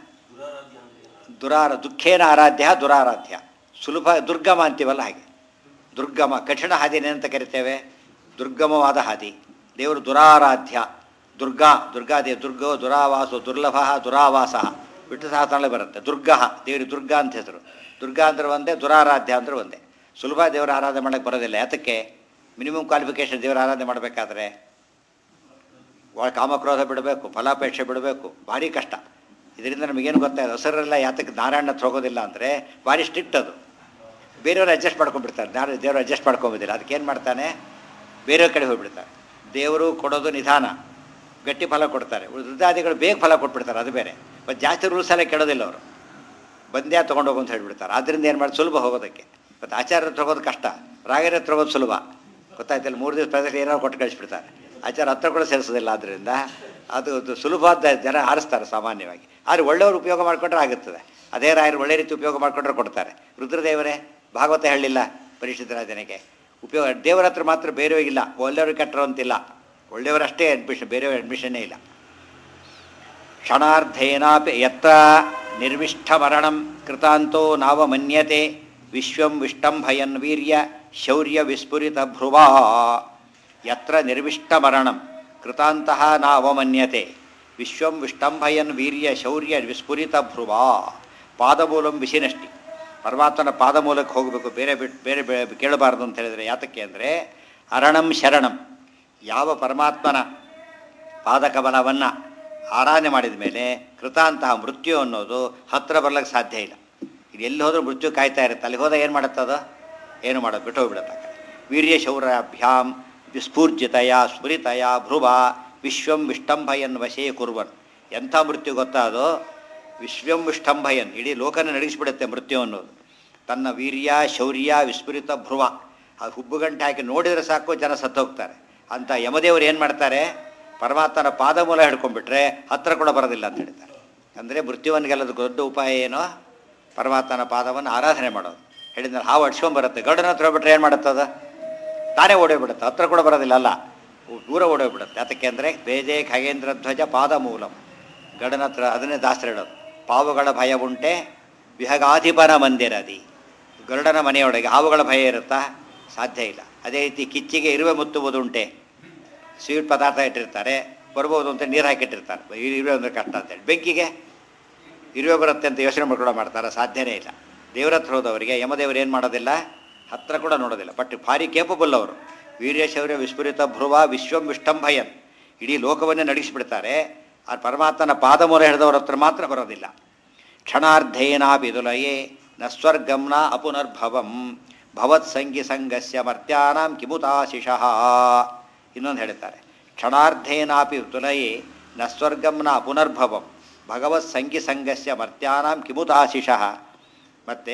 ದುರಾರ ದುಃಖೇನ ಆರಾಧ್ಯ ದುರಾರಾಧ್ಯ ಸುಲಭ ದುರ್ಗಮ ಅಂತೀವಲ್ಲ ಹಾಗೆ ದುರ್ಗಮ ಕಠಿಣ ಹಾದಿನೇ ಅಂತ ಕರಿತೇವೆ ದುರ್ಗಮವಾದ ಹಾದಿ ದೇವರು ದುರಾರಾಧ್ಯ ದುರ್ಗಾ ದುರ್ಗಾದೇವಿ ದುರ್ಗೋ ದುರಾವಾಸೋ ದುರ್ಲಭ ದುರಾವಾಸ ಬಿಟ್ಟು ಸಹಸ್ರದಲ್ಲಿ ಬರುತ್ತೆ ದುರ್ಗ ದೇವರಿಗೆ ದುರ್ಗಾ ಅಂತ ಹೆಸರು ದುರ್ಗಾ ಅಂದ್ರೆ ಒಂದೇ ದುರಾರಾಧ್ಯ ಅಂದ್ರೆ ಒಂದೇ ಸುಲಭ ದೇವರ ಆರಾಧನೆ ಮಾಡೋಕ್ಕೆ ಬರೋದಿಲ್ಲ ಯಾತಕ್ಕೆ ಮಿನಿಮಮ್ ಕ್ವಾಲಿಫಿಕೇಷನ್ ದೇವರ ಆರಾಧನೆ ಮಾಡಬೇಕಾದ್ರೆ ಒಳ ಕಾಮಕ್ರೋಧ ಬಿಡಬೇಕು ಫಲಾಪೇಕ್ಷೆ ಬಿಡಬೇಕು ಭಾರಿ ಕಷ್ಟ ಇದರಿಂದ ನಮಗೇನು ಗೊತ್ತಾಯ್ತು ಹಸರೆಲ್ಲ ಯಾತಕ್ಕೆ ನಾರಾಯಣ ಹತ್ರ ಹೋಗೋದಿಲ್ಲ ಅಂದರೆ ಭಾರಿ ಸ್ಟ್ರಿಕ್ಟ್ ಅದು ಬೇರೆಯವ್ರು ಅಡ್ಜಸ್ಟ್ ಮಾಡ್ಕೊಂಡ್ಬಿಡ್ತಾರೆ ನಾರು ದೇವರು ಅಡ್ಜಸ್ಟ್ ಮಾಡ್ಕೊಂಬೋದಿಲ್ಲ ಅದಕ್ಕೆ ಏನು ಮಾಡ್ತಾನೆ ಬೇರೆಯವ್ರ ಕಡೆ ಹೋಗ್ಬಿಡ್ತಾರೆ ದೇವರು ಕೊಡೋದು ನಿಧಾನ ಗಟ್ಟಿ ಫಲ ಕೊಡ್ತಾರೆ ವೃದ್ಧಾದಿಗಳು ಬೇಗ ಫಲ ಕೊಟ್ಬಿಡ್ತಾರೆ ಅದು ಬೇರೆ ಮತ್ತು ಜಾಸ್ತಿ ರೂಲ್ಸ್ ಎಲ್ಲ ಕೇಳೋದಿಲ್ಲ ಅವರು ಬಂದ್ಯಾ ತೊಗೊಂಡು ಹೋಗು ಅಂತ ಹೇಳ್ಬಿಡ್ತಾರೆ ಅದರಿಂದ ಏನು ಮಾಡಿ ಸುಲಭ ಹೋಗೋದಕ್ಕೆ ಮತ್ತು ಆಚಾರ್ಯ ಹತ್ರ ಹೋಗೋದು ಕಷ್ಟ ರಾಗರ ಹತ್ರ ಹೋಗೋದು ಸುಲಭ ಗೊತ್ತಾಯ್ತಲ್ಲ ಮೂರು ದಿವಸ ಪ್ರದೇಶ ಏನಾದ್ರು ಕೊಟ್ಟು ಕಳಿಸ್ಬಿಡ್ತಾರೆ ಆಚಾರ ಹತ್ರ ಕೂಡ ಸೇರಿಸೋದಿಲ್ಲ ಆದ್ದರಿಂದ ಅದು ಅದು ಸುಲಭವಾದ ಜನ ಆರಿಸ್ತಾರೆ ಸಾಮಾನ್ಯವಾಗಿ ಆದರೆ ಒಳ್ಳೆಯವರು ಉಪಯೋಗ ಮಾಡಿಕೊಂಡ್ರೆ ಆಗುತ್ತದೆ ಅದೇ ರಾಯರು ಒಳ್ಳೆ ರೀತಿ ಉಪಯೋಗ ಮಾಡಿಕೊಂಡ್ರೆ ಕೊಡ್ತಾರೆ ರುದ್ರದೇವರೇ ಭಾಗವತ ಹೇಳಲಿಲ್ಲ ಪರಿಶುದ್ಧ ರಾಜನಿಗೆ ಉಪಯೋಗ ದೇವರ ಹತ್ರ ಮಾತ್ರ ಬೇರೆಯವ್ರಿಗಿಲ್ಲ ಒಳ್ಳೆಯವ್ರಿಗೆ ಕೆಟ್ಟರು ಅಂತಿಲ್ಲ ಒಳ್ಳೆಯವರಷ್ಟೇ ಅಡ್ಮಿಷನ್ ಬೇರೆಯವ್ರ ಅಡ್ಮಿಷನ್ನೇ ಇಲ್ಲ ಕ್ಷಣಾರ್ಧೇನಾಪಿ ಯತ್ರ ನಿರ್ವಿಷ್ಠಮರಣಂ ಕೃತಾಂತೋ ನಾವ ಮನ್ಯತೆ ವಿಶ್ವಂ ವಿಷ್ಟಂಭಯನ್ ವೀರ್ಯ ಶೌರ್ಯ ವಿಸ್ಫುರಿತ ಭ್ರುವಾ ಯತ್ರ ನಿರ್ವಿಷ್ಟಮರಣಂ ಕೃತಾಂತಹ ನಾವಮನ್ಯತೆ ವಿಶ್ವಂ ವಿಷ್ಟಂಭಯನ್ ವೀರ್ಯ ಶೌರ್ಯ ವಿಸ್ಫುರಿತ ಭ್ರುವಾ ಪಾದಮೂಲಂ ವಿಸಿನಷ್ಟಿ ಪರಮಾತ್ಮನ ಪಾದಮೂಲಕ್ಕೆ ಹೋಗಬೇಕು ಬೇರೆ ಬಿಟ್ಟು ಬೇರೆ ಬೇ- ಕೇಳಬಾರ್ದು ಅಂತ ಹೇಳಿದರೆ ಯಾತಕ್ಕೆ ಅಂದರೆ ಅರಣಂ ಶರಣಂ ಯಾವ ಪರಮಾತ್ಮನ ಪಾದಕಮಲವನ್ನು ಆರಾಧನೆ ಮಾಡಿದ ಮೇಲೆ ಕೃತಾಂತಹ ಮೃತ್ಯು ಅನ್ನೋದು ಹತ್ತಿರ ಬರ್ಲಿಕ್ಕೆ ಸಾಧ್ಯ ಇಲ್ಲ ಇದು ಎಲ್ಲಿ ಹೋದ್ರೂ ಮೃತ್ಯು ಕಾಯ್ತಾ ಇರುತ್ತೆ ಅಲ್ಲಿ ಹೋದಾಗ ಏನು ಮಾಡುತ್ತದು ಏನು ಮಾಡೋದು ಬಿಟ್ಟು ಹೋಗ್ಬಿಡುತ್ತೆ ಆ ಕಡೆ ವೀರ್ಯ ಶೌರ್ಯಾಭ್ಯಾಂ ವಿಸ್ಫೂರ್ಜಿತಯ ಸ್ಫುರಿತಯ ಭ್ರುವ ವಿಶ್ವಂ ವಿಷ್ಟಂಭಯನ್ ವಶೇ ಕುರ್ವನ್ ಎಂಥ ಮೃತ್ಯು ಗೊತ್ತಾ ಅದು ವಿಶ್ವಂ ವಿಷ್ಟಂಭಯನ್ ಇಡೀ ಲೋಕನ ನಡೆಸಿಬಿಡುತ್ತೆ ಮೃತ್ಯು ಅನ್ನೋದು ತನ್ನ ವೀರ್ಯ ಶೌರ್ಯ ವಿಸ್ಫುರಿತ ಭ್ರುವ ಅದು ಹುಬ್ಬುಗಂಟೆ ಹಾಕಿ ನೋಡಿದರೆ ಸಾಕು ಜನ ಸತ್ತೋಗ್ತಾರೆ ಅಂತ ಯಮದೇವರು ಏನು ಮಾಡ್ತಾರೆ ಪರಮಾತ್ಮನ ಪಾದಮೂಲ ಹಿಡ್ಕೊಂಡ್ಬಿಟ್ರೆ ಹತ್ರ ಕೂಡ ಬರೋದಿಲ್ಲ ಅಂತ ಹೇಳ್ತಾರೆ ಅಂದರೆ ಮೃತ್ಯುವನ್ನೆಲ್ಲದ ದೊಡ್ಡ ಉಪಾಯ ಏನು ಪರಮಾತ್ಮನ ಪಾದವನ್ನು ಆರಾಧನೆ ಮಾಡೋದು ಹೇಳಿದ್ರೆ ಹಾವು ಅಡ್ಸ್ಕೊಂಬರುತ್ತೆ ಗರುಡನ ಹತ್ರ ಹೋಗ್ಬಿಟ್ರೆ ಏನು ಮಾಡುತ್ತದ ತಾನೇ ಓಡೋಗ್ಬಿಡುತ್ತೆ ಹತ್ರ ಕೂಡ ಬರೋದಿಲ್ಲ ಅಲ್ಲ ದೂರ ಓಡೋಗ್ಬಿಡುತ್ತೆ ಅದಕ್ಕೆ ಅಂದರೆ ಬೇಜೆ ಖಗೇಂದ್ರ ಧ್ವಜ ಪಾದ ಮೂಲಂ ಗರುಡನ ಹತ್ರ ಅದನ್ನೇ ದಾಸ್ತ್ರ ಹೇಳೋದು ಪಾವುಗಳ ಭಯ ಉಂಟೆ ವಿಹಗಾಧಿಪನ ಮಂದಿರದಿ ಗರುಡನ ಮನೆಯೊಳಗೆ ಹಾವುಗಳ ಭಯ ಇರುತ್ತಾ ಸಾಧ್ಯ ಇಲ್ಲ ಅದೇ ರೀತಿ ಕಿಚ್ಚಿಗೆ ಇರುವೆ ಮುತ್ತುವುದುಂಟೆ ಸ್ವೀಟ್ ಪದಾರ್ಥ ಇಟ್ಟಿರ್ತಾರೆ ಬರ್ಬೋದು ಅಂತ ನೀರು ಹಾಕಿಟ್ಟಿರ್ತಾರೆ ಇ- ಇರುವೆ ಅಂದರೆ ಕಷ್ಟ ಅಂತೇಳಿ ಬೆಂಕಿಗೆ ಇರುವೆ ಬರುತ್ತೆ ಅಂತ ಯೋಚನೆ ಮಾಡ್ಕೊಂಡು ಮಾಡ್ತಾರೆ ಸಾಧ್ಯನೇ ಇಲ್ಲ ದೇವ್ರ ಹತ್ರ ಹೋದವರಿಗೆ ಯಮದೇವರು ಏನು ಮಾಡೋದಿಲ್ಲ ಹತ್ರ ಕೂಡ ನೋಡೋದಿಲ್ಲ ಬಟ್ ಭಾರಿ ಕೇಪಬಲ್ ಅವರು ವೀರ್ಯಶೌರ್ಯ ವಿಸ್ಫುರಿತ ಭ್ರುವ ವಿಶ್ವಂ ವಿಷ್ಟಂಭಯನ್ ಇಡೀ ಲೋಕವನ್ನೇ ನಡೆಸಿಬಿಡ್ತಾರೆ ಆ ಪರಮಾತ್ಮನ ಪಾದಮೂಲ ಹಿಡಿದವ್ರ ಹತ್ರ ಮಾತ್ರ ಬರೋದಿಲ್ಲ ಕ್ಷಣಾರ್ಧೇನ ಬಿದುಲಯೇ ನ ಸ್ವರ್ಗಂ ನ ಅಪುನರ್ಭವಂ ಭವತ್ಸಂಗಿ ಸಂಗಸ್ಯ ಮರ್ತ್ಯಾನಾಂ ಕಿಮುತಾಶಿಷಃ ಇನ್ನೊಂದು ಹೇಳ್ತಾರೆ ಕ್ಷಣಾರ್ಧೇನಾಪಿ ತುಲಯೇ ನ ಸ್ವರ್ಗಂ ನ ಅಪುನರ್ಭವಂ ಭಗವತ್ ಸಂಗಿ ಸಂಗಸ್ಯ ಮರ್ತ್ಯಾನಾಂ ಕಿಮುತಾಶಿಷಃ ಮತ್ತು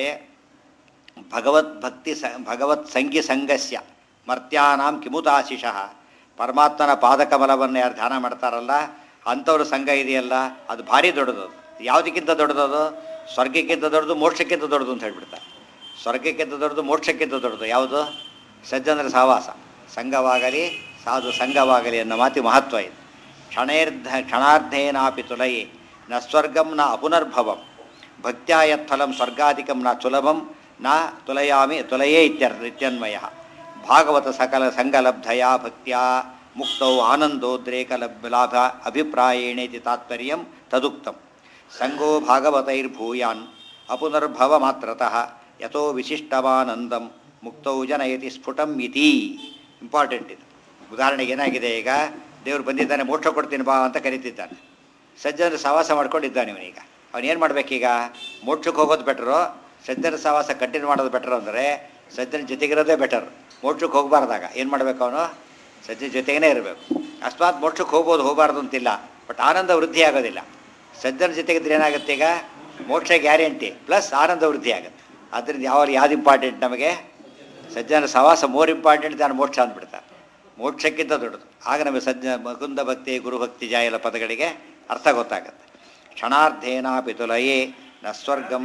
ಭಗವತ್ ಭಕ್ತಿ ಸ ಭಗವತ್ ಸಂಗಿ ಸಂಗಸ್ಯ ಮರ್ತ್ಯಾನಾಂ ಕಿಮುತಾಶಿಷಃ ಪರಮಾತ್ಮನ ಪಾದಕಮಲವನ್ನು ಯಾರು ಧ್ಯಾನ ಮಾಡ್ತಾರಲ್ಲ ಅಂಥವ್ರ ಸಂಘ ಇದೆಯಲ್ಲ ಅದು ಭಾರಿ ದೊಡ್ಡದು ಯಾವುದಕ್ಕಿಂತ ದೊಡ್ಡದು ಸ್ವರ್ಗಕ್ಕಿಂತ ದೊಡ್ಡದು ಮೋಕ್ಷಕ್ಕಿಂತ ದೊಡ್ಡದು ಅಂತ ಹೇಳ್ಬಿಡ್ತಾರೆ ಸ್ವರ್ಗಕ್ಕಿಂತ ದೊಡ್ಡದು ಮೋಕ್ಷಕ್ಕಿಂತ ದೊಡ್ಡದು ಯಾವುದು ಸಜ್ಜನರ ಸಹವಾಸ ಸಂಘವಾಗಲಿ ಸಾಧು ಸಂಘವಾಗಲಿ ಅನ್ನೋ ಮಾತಿ ಮಹತ್ವ ಇದೆ ಕ್ಷಣೇರ್ಧ ಕ್ಷಣಾರ್ಧೇನಾಪಿ ತುಲಯೇ ನ ಸ್ವರ್ಗಂ ನ ಅಪುನರ್ಭವಂ ಭಕ್ತ್ಯಾ ಯತ್ಫಲಂ ಸ್ವರ್ಗಾಧಿಕಂ ನ ಸುಲಭಂ ನ ತುಲಯಾಮಿ ತುಲಯೇ ಇತ್ಯರ್ಥ ಇತ್ಯನ್ವಯ ಭಾಗವತ ಸಕಲ ಸಂಗಲಬ್ಧಯ ಭಕ್ತ್ಯಾ ಮುಕ್ತೌ ಆನಂದೋದ್ರೇಕ ಲಭ್ ಲಾಭ ಅಭಿಪ್ರಾಯೇಣೇತಿ ತಾತ್ಪರ್ಯಂ ತದುಕ್ತಂ ಸಂಗೋ ಭಾಗವತೈರ್ಭೂಯಾನ್ ಅಪುನರ್ಭವ ಮಾತ್ರತಃ ಯಥೋ ವಿಶಿಷ್ಟವಾನಂದಂ ಮುಕ್ತೌ ಜನಯತಿ ಸ್ಫುಟಂ ಇತಿ ಇಂಪಾರ್ಟೆಂಟ್ ಇದು ಉದಾಹರಣೆಗೆ ಏನಾಗಿದೆ ಈಗ ದೇವರು ಬಂದಿದ್ದಾನೆ ಮೋಕ್ಷ ಕೊಡ್ತೀನಿ ಬಾ ಅಂತ ಕರೀತಿದ್ದಾನೆ ಸಜ್ಜನರು ಸಹವಾಸ ಮಾಡ್ಕೊಂಡಿದ್ದಾನೆ ಇವನೀಗ ಅವನೇನು ಮಾಡಬೇಕೀಗ ಮೋಕ್ಷಕ್ಕೆ ಹೋಗೋದು ಬೆಟರು ಸಜ್ಜನ ಸಹವಾಸ ಕಂಟಿನ್ಯೂ ಮಾಡೋದು ಬೆಟರ್ ಅಂದರೆ ಸಜ್ಜನ ಜೊತೆಗಿರೋದೇ ಬೆಟರ್ ಮೋಕ್ಷಕ್ಕೆ ಹೋಗಬಾರ್ದಾಗ ಏನು ಮಾಡಬೇಕು ಅವನು ಸಜ್ಜನ ಜೊತೆಗೇ ಇರಬೇಕು ಅಕಸ್ಮಾತ್ ಮೋಕ್ಷಕ್ಕೆ ಹೋಗ್ಬೋದು ಹೋಗಬಾರ್ದು ಅಂತಿಲ್ಲ ಬಟ್ ಆನಂದ ವೃದ್ಧಿ ಆಗೋದಿಲ್ಲ ಸಜ್ಜನ ಜೊತೆಗಿದ್ರೆ ಏನಾಗುತ್ತೆ ಈಗ ಮೋಕ್ಷ ಗ್ಯಾರಂಟಿ ಪ್ಲಸ್ ಆನಂದ ವೃದ್ಧಿ ಆಗುತ್ತೆ ಅದರಿಂದ ಯಾವ ಯಾವ್ದು ಇಂಪಾರ್ಟೆಂಟ್ ನಮಗೆ ಸಜ್ಜನ ಸಹವಾಸ ಮೋರ್ ಇಂಪಾರ್ಟೆಂಟ್ ನಾನು ಮೋಕ್ಷ ಅಂದ್ಬಿಡ್ತಾರೆ ಮೋಕ್ಷಕ್ಕಿಂತ ದೊಡ್ಡದು ಆಗ ನಮಗೆ ಸಜ್ಜ ಮುಕುಂದ ಭಕ್ತಿ ಗುರುಭಕ್ತಿ ಜಾಯಲ ಪದಗಳಿಗೆ ಅರ್ಥ ಗೊತ್ತಾಗುತ್ತೆ ಕ್ಷಣಾರ್ಧೇನಾಪಿ ತುಲಯೇ ನ ಸ್ವರ್ಗಂ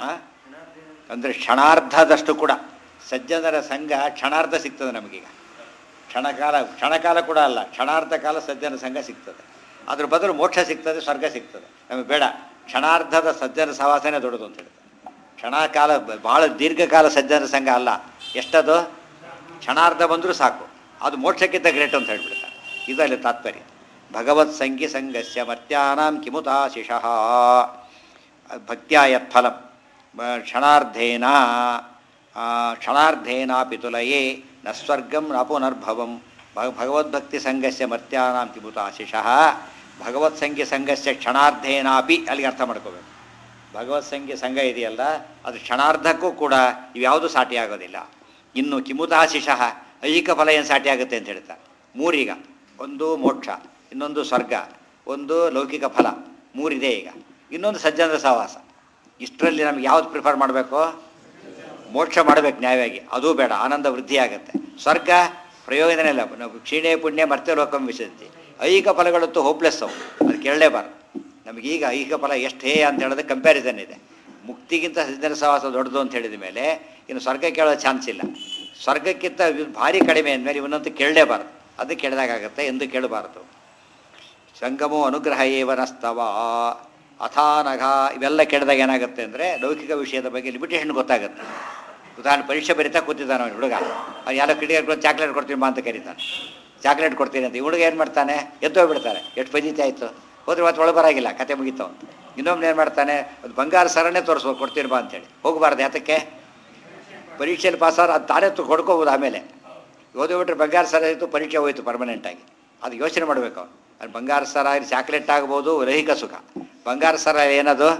ಅಂದರೆ ಕ್ಷಣಾರ್ಧದಷ್ಟು ಕೂಡ ಸಜ್ಜನರ ಸಂಘ ಕ್ಷಣಾರ್ಧ ಸಿಗ್ತದೆ ನಮಗೀಗ ಕ್ಷಣಕಾಲ ಕ್ಷಣಕಾಲ ಕೂಡ ಅಲ್ಲ ಕ್ಷಣಾರ್ಧ ಕಾಲ ಸಜ್ಜನ ಸಂಘ ಸಿಗ್ತದೆ ಅದ್ರ ಬದಲು ಮೋಕ್ಷ ಸಿಗ್ತದೆ ಸ್ವರ್ಗ ಸಿಗ್ತದೆ ನಮಗೆ ಬೇಡ ಕ್ಷಣಾರ್ಧದ ಸಜ್ಜನ ಸಹವಾಸನೇ ದೊಡ್ಡದು ಅಂತ ಹೇಳ್ತಾರೆ ಕ್ಷಣಕಾಲ ಭಾಳ ದೀರ್ಘಕಾಲ ಸಜ್ಜನ ಸಂಘ ಅಲ್ಲ ಎಷ್ಟದು ಕ್ಷಣಾರ್ಧ ಬಂದರೂ ಸಾಕು ಅದು ಮೋಕ್ಷಕ್ಕಿಂತ ಗ್ರೇಟ್ ಅಂತ ಹೇಳ್ಬಿಡ್ತಾರೆ ಇದರಲ್ಲಿ ತಾತ್ಪರ್ಯ ಭಗವತ್ ಸಂಗಿ ಸಂಗಸ್ಯ ಮರ್ತ್ಯಾನಾಂ ಕಿಮುತಾಶಿಷಃ ಭಕ್ತ್ಯಾ ಯತ್ಫಲಂ ಬ- ಕ್ಷಣಾರ್ಧೇನ ಆ, ಕ್ಷಣಾರ್ಧೇನಾಪಿ ತುಲಯೇ ನ ಸ್ವರ್ಗಂ ನ ಪುನರ್ಭವಂ ಭ- ಭಗವದ್ಭಕ್ತಿ ಸಂಘಸ್ಯ ಮರ್ತ್ಯಾನಾಂ ಕಿಮುತಾಶಿಷಃ ಭಗವತ್ ಸಂಗಿ ಸಂಘಸ್ಯ ಕ್ಷಣಾರ್ಧೇನಾಪಿ ಅಲ್ಲಿಗೆ ಅರ್ಥ ಮಾಡ್ಕೋಬೇಕು ಭಗವತ್ ಸಂಘ ಸಂಘ ಇದೆಯಲ್ಲ ಅದು ಕ್ಷಣಾರ್ಧಕ್ಕೂ ಕೂಡ ಇವ್ಯಾವುದು ಸಾಟಿ ಆಗೋದಿಲ್ಲ ಇನ್ನು ಕಿಮುತಾಶಿಷಃ ಐಹಿಕ ಫಲ ಏನು ಸಾಟಿ ಆಗುತ್ತೆ ಅಂತ ಹೇಳ್ತಾರೆ ಮೂರೀಗ ಒಂದು ಮೋಕ್ಷ ಇನ್ನೊಂದು ಸ್ವರ್ಗ ಒಂದು ಲೌಕಿಕ ಫಲ ಮೂರಿದೆ ಈಗ ಇನ್ನೊಂದು ಸಜ್ಜನರ ಸಹವಾಸ ಇಷ್ಟರಲ್ಲಿ ನಮ್ಗೆ ಯಾವ್ದು ಪ್ರಿಫರ್ ಮಾಡಬೇಕು ಮೋಕ್ಷ ಮಾಡಬೇಕು ನ್ಯಾಯವಾಗಿ ಅದು ಬೇಡ ಆನಂದ ವೃದ್ಧಿ ಆಗುತ್ತೆ ಸ್ವರ್ಗ ಪ್ರಯೋಜನ ಇಲ್ಲ ನಾವು ಕ್ಷೀಣೆ ಪುಣ್ಯ ಮರ್ತ್ಯ ಲೋಕಂ ವಿಶಂತಿ ಐಹಿಕ ಫಲಗಳಂತೂ ಹೋಪ್ಲೆಸ್ ಅವು ಅದು ಕೇಳಲೇಬಾರ್ದು ನಮಗೀಗ ಐಹಿಕ ಫಲ ಎಷ್ಟು ಹೇ ಅಂತ ಹೇಳೋದು ಕಂಪ್ಯಾರಿಸನ್ ಇದೆ ಮುಕ್ತಿಗಿಂತ ಸಜ್ಜನ ಸಹವಾಸ ದೊಡ್ಡದು ಅಂತ ಹೇಳಿದ ಮೇಲೆ ಇನ್ನು ಸ್ವರ್ಗ ಕೇಳೋ ಚಾನ್ಸ್ ಇಲ್ಲ ಸ್ವರ್ಗಕ್ಕಿಂತ ಇದು ಭಾರಿ ಕಡಿಮೆ ಅಂದಮೇಲೆ ಇವನಂತೂ ಕೇಳಲೇಬಾರ್ದು ಅದು ಕೇಳಿದಾಗತ್ತೆ ಎಂದು ಕೇಳಬಾರ್ದು ಸಂಗಮೋ ಅನುಗ್ರಹ ಏವನಸ್ತವ ಅಥಾನಘ ಇವೆಲ್ಲ ಕೇಳಿದಾಗ ಏನಾಗುತ್ತೆ ಅಂದರೆ ಲೌಕಿಕ ವಿಷಯದ ಬಗ್ಗೆ ಲಿಮಿಟೇಷನ್ ಗೊತ್ತಾಗುತ್ತೆ ಉದಾಹರಣೆ ಪರೀಕ್ಷೆ ಬರೀತಾ ಕೂತಿದ್ದಾನೆ ಅವನು ಹುಡುಗ ಅವ್ನು ಯಾರೋ ಕಿಡಿಗೆ ಚಾಕ್ಲೇಟ್ ಕೊಡ್ತೀನಿ ಬಾ ಅಂತ ಕರೀತಾನೆ ಚಾಕ್ಲೇಟ್ ಕೊಡ್ತೀನಿ ಅಂತ ಈ ಹುಡುಗ ಏನು ಮಾಡ್ತಾನೆ ಎದ್ದು ಹೋಗ್ಬಿಡ್ತಾರೆ ಎಷ್ಟು ಪಂಜಿತಿ ಆಯಿತು ಹೋದ್ರೆ ಮತ್ತೆ ಒಳಗೆ ಬರಾಗಿಲ್ಲ ಕತೆ ಮುಗೀತು ಅಂತ ಇನ್ನೊಮ್ಮೆ ಏನು ಮಾಡ್ತಾನೆ ಅದು ಬಂಗಾರ ಸರನೇ ತೋರಿಸ್ಬೋದು ಕೊಡ್ತೀನಿ ಬಾ ಅಂತೇಳಿ ಹೋಗಬಾರ್ದು ಯಾತಕ್ಕೆ ಪರೀಕ್ಷೆಯಲ್ಲಿ ಪಾಸಾದ್ರೆ ಅದು ತಾನೇ ತು- ಕೊಡ್ಕೋಬೋದು ಆಮೇಲೆ ಓದಿಬಿಟ್ರೆ ಬಂಗಾರ ಸರ ಇತ್ತು ಪರೀಕ್ಷೆ ಹೋಯ್ತು ಪರ್ಮನೆಂಟಾಗಿ ಅದು ಯೋಚನೆ ಮಾಡಬೇಕು ಅವನು ಅದು ಬಂಗಾರ ಸರ ಇಲ್ಲಿ ಚಾಕ್ಲೇಟ್ ಆಗ್ಬೋದು ಲೈಹಿಕ ಸುಖ ಬಂಗಾರ ಸರ ಏನದು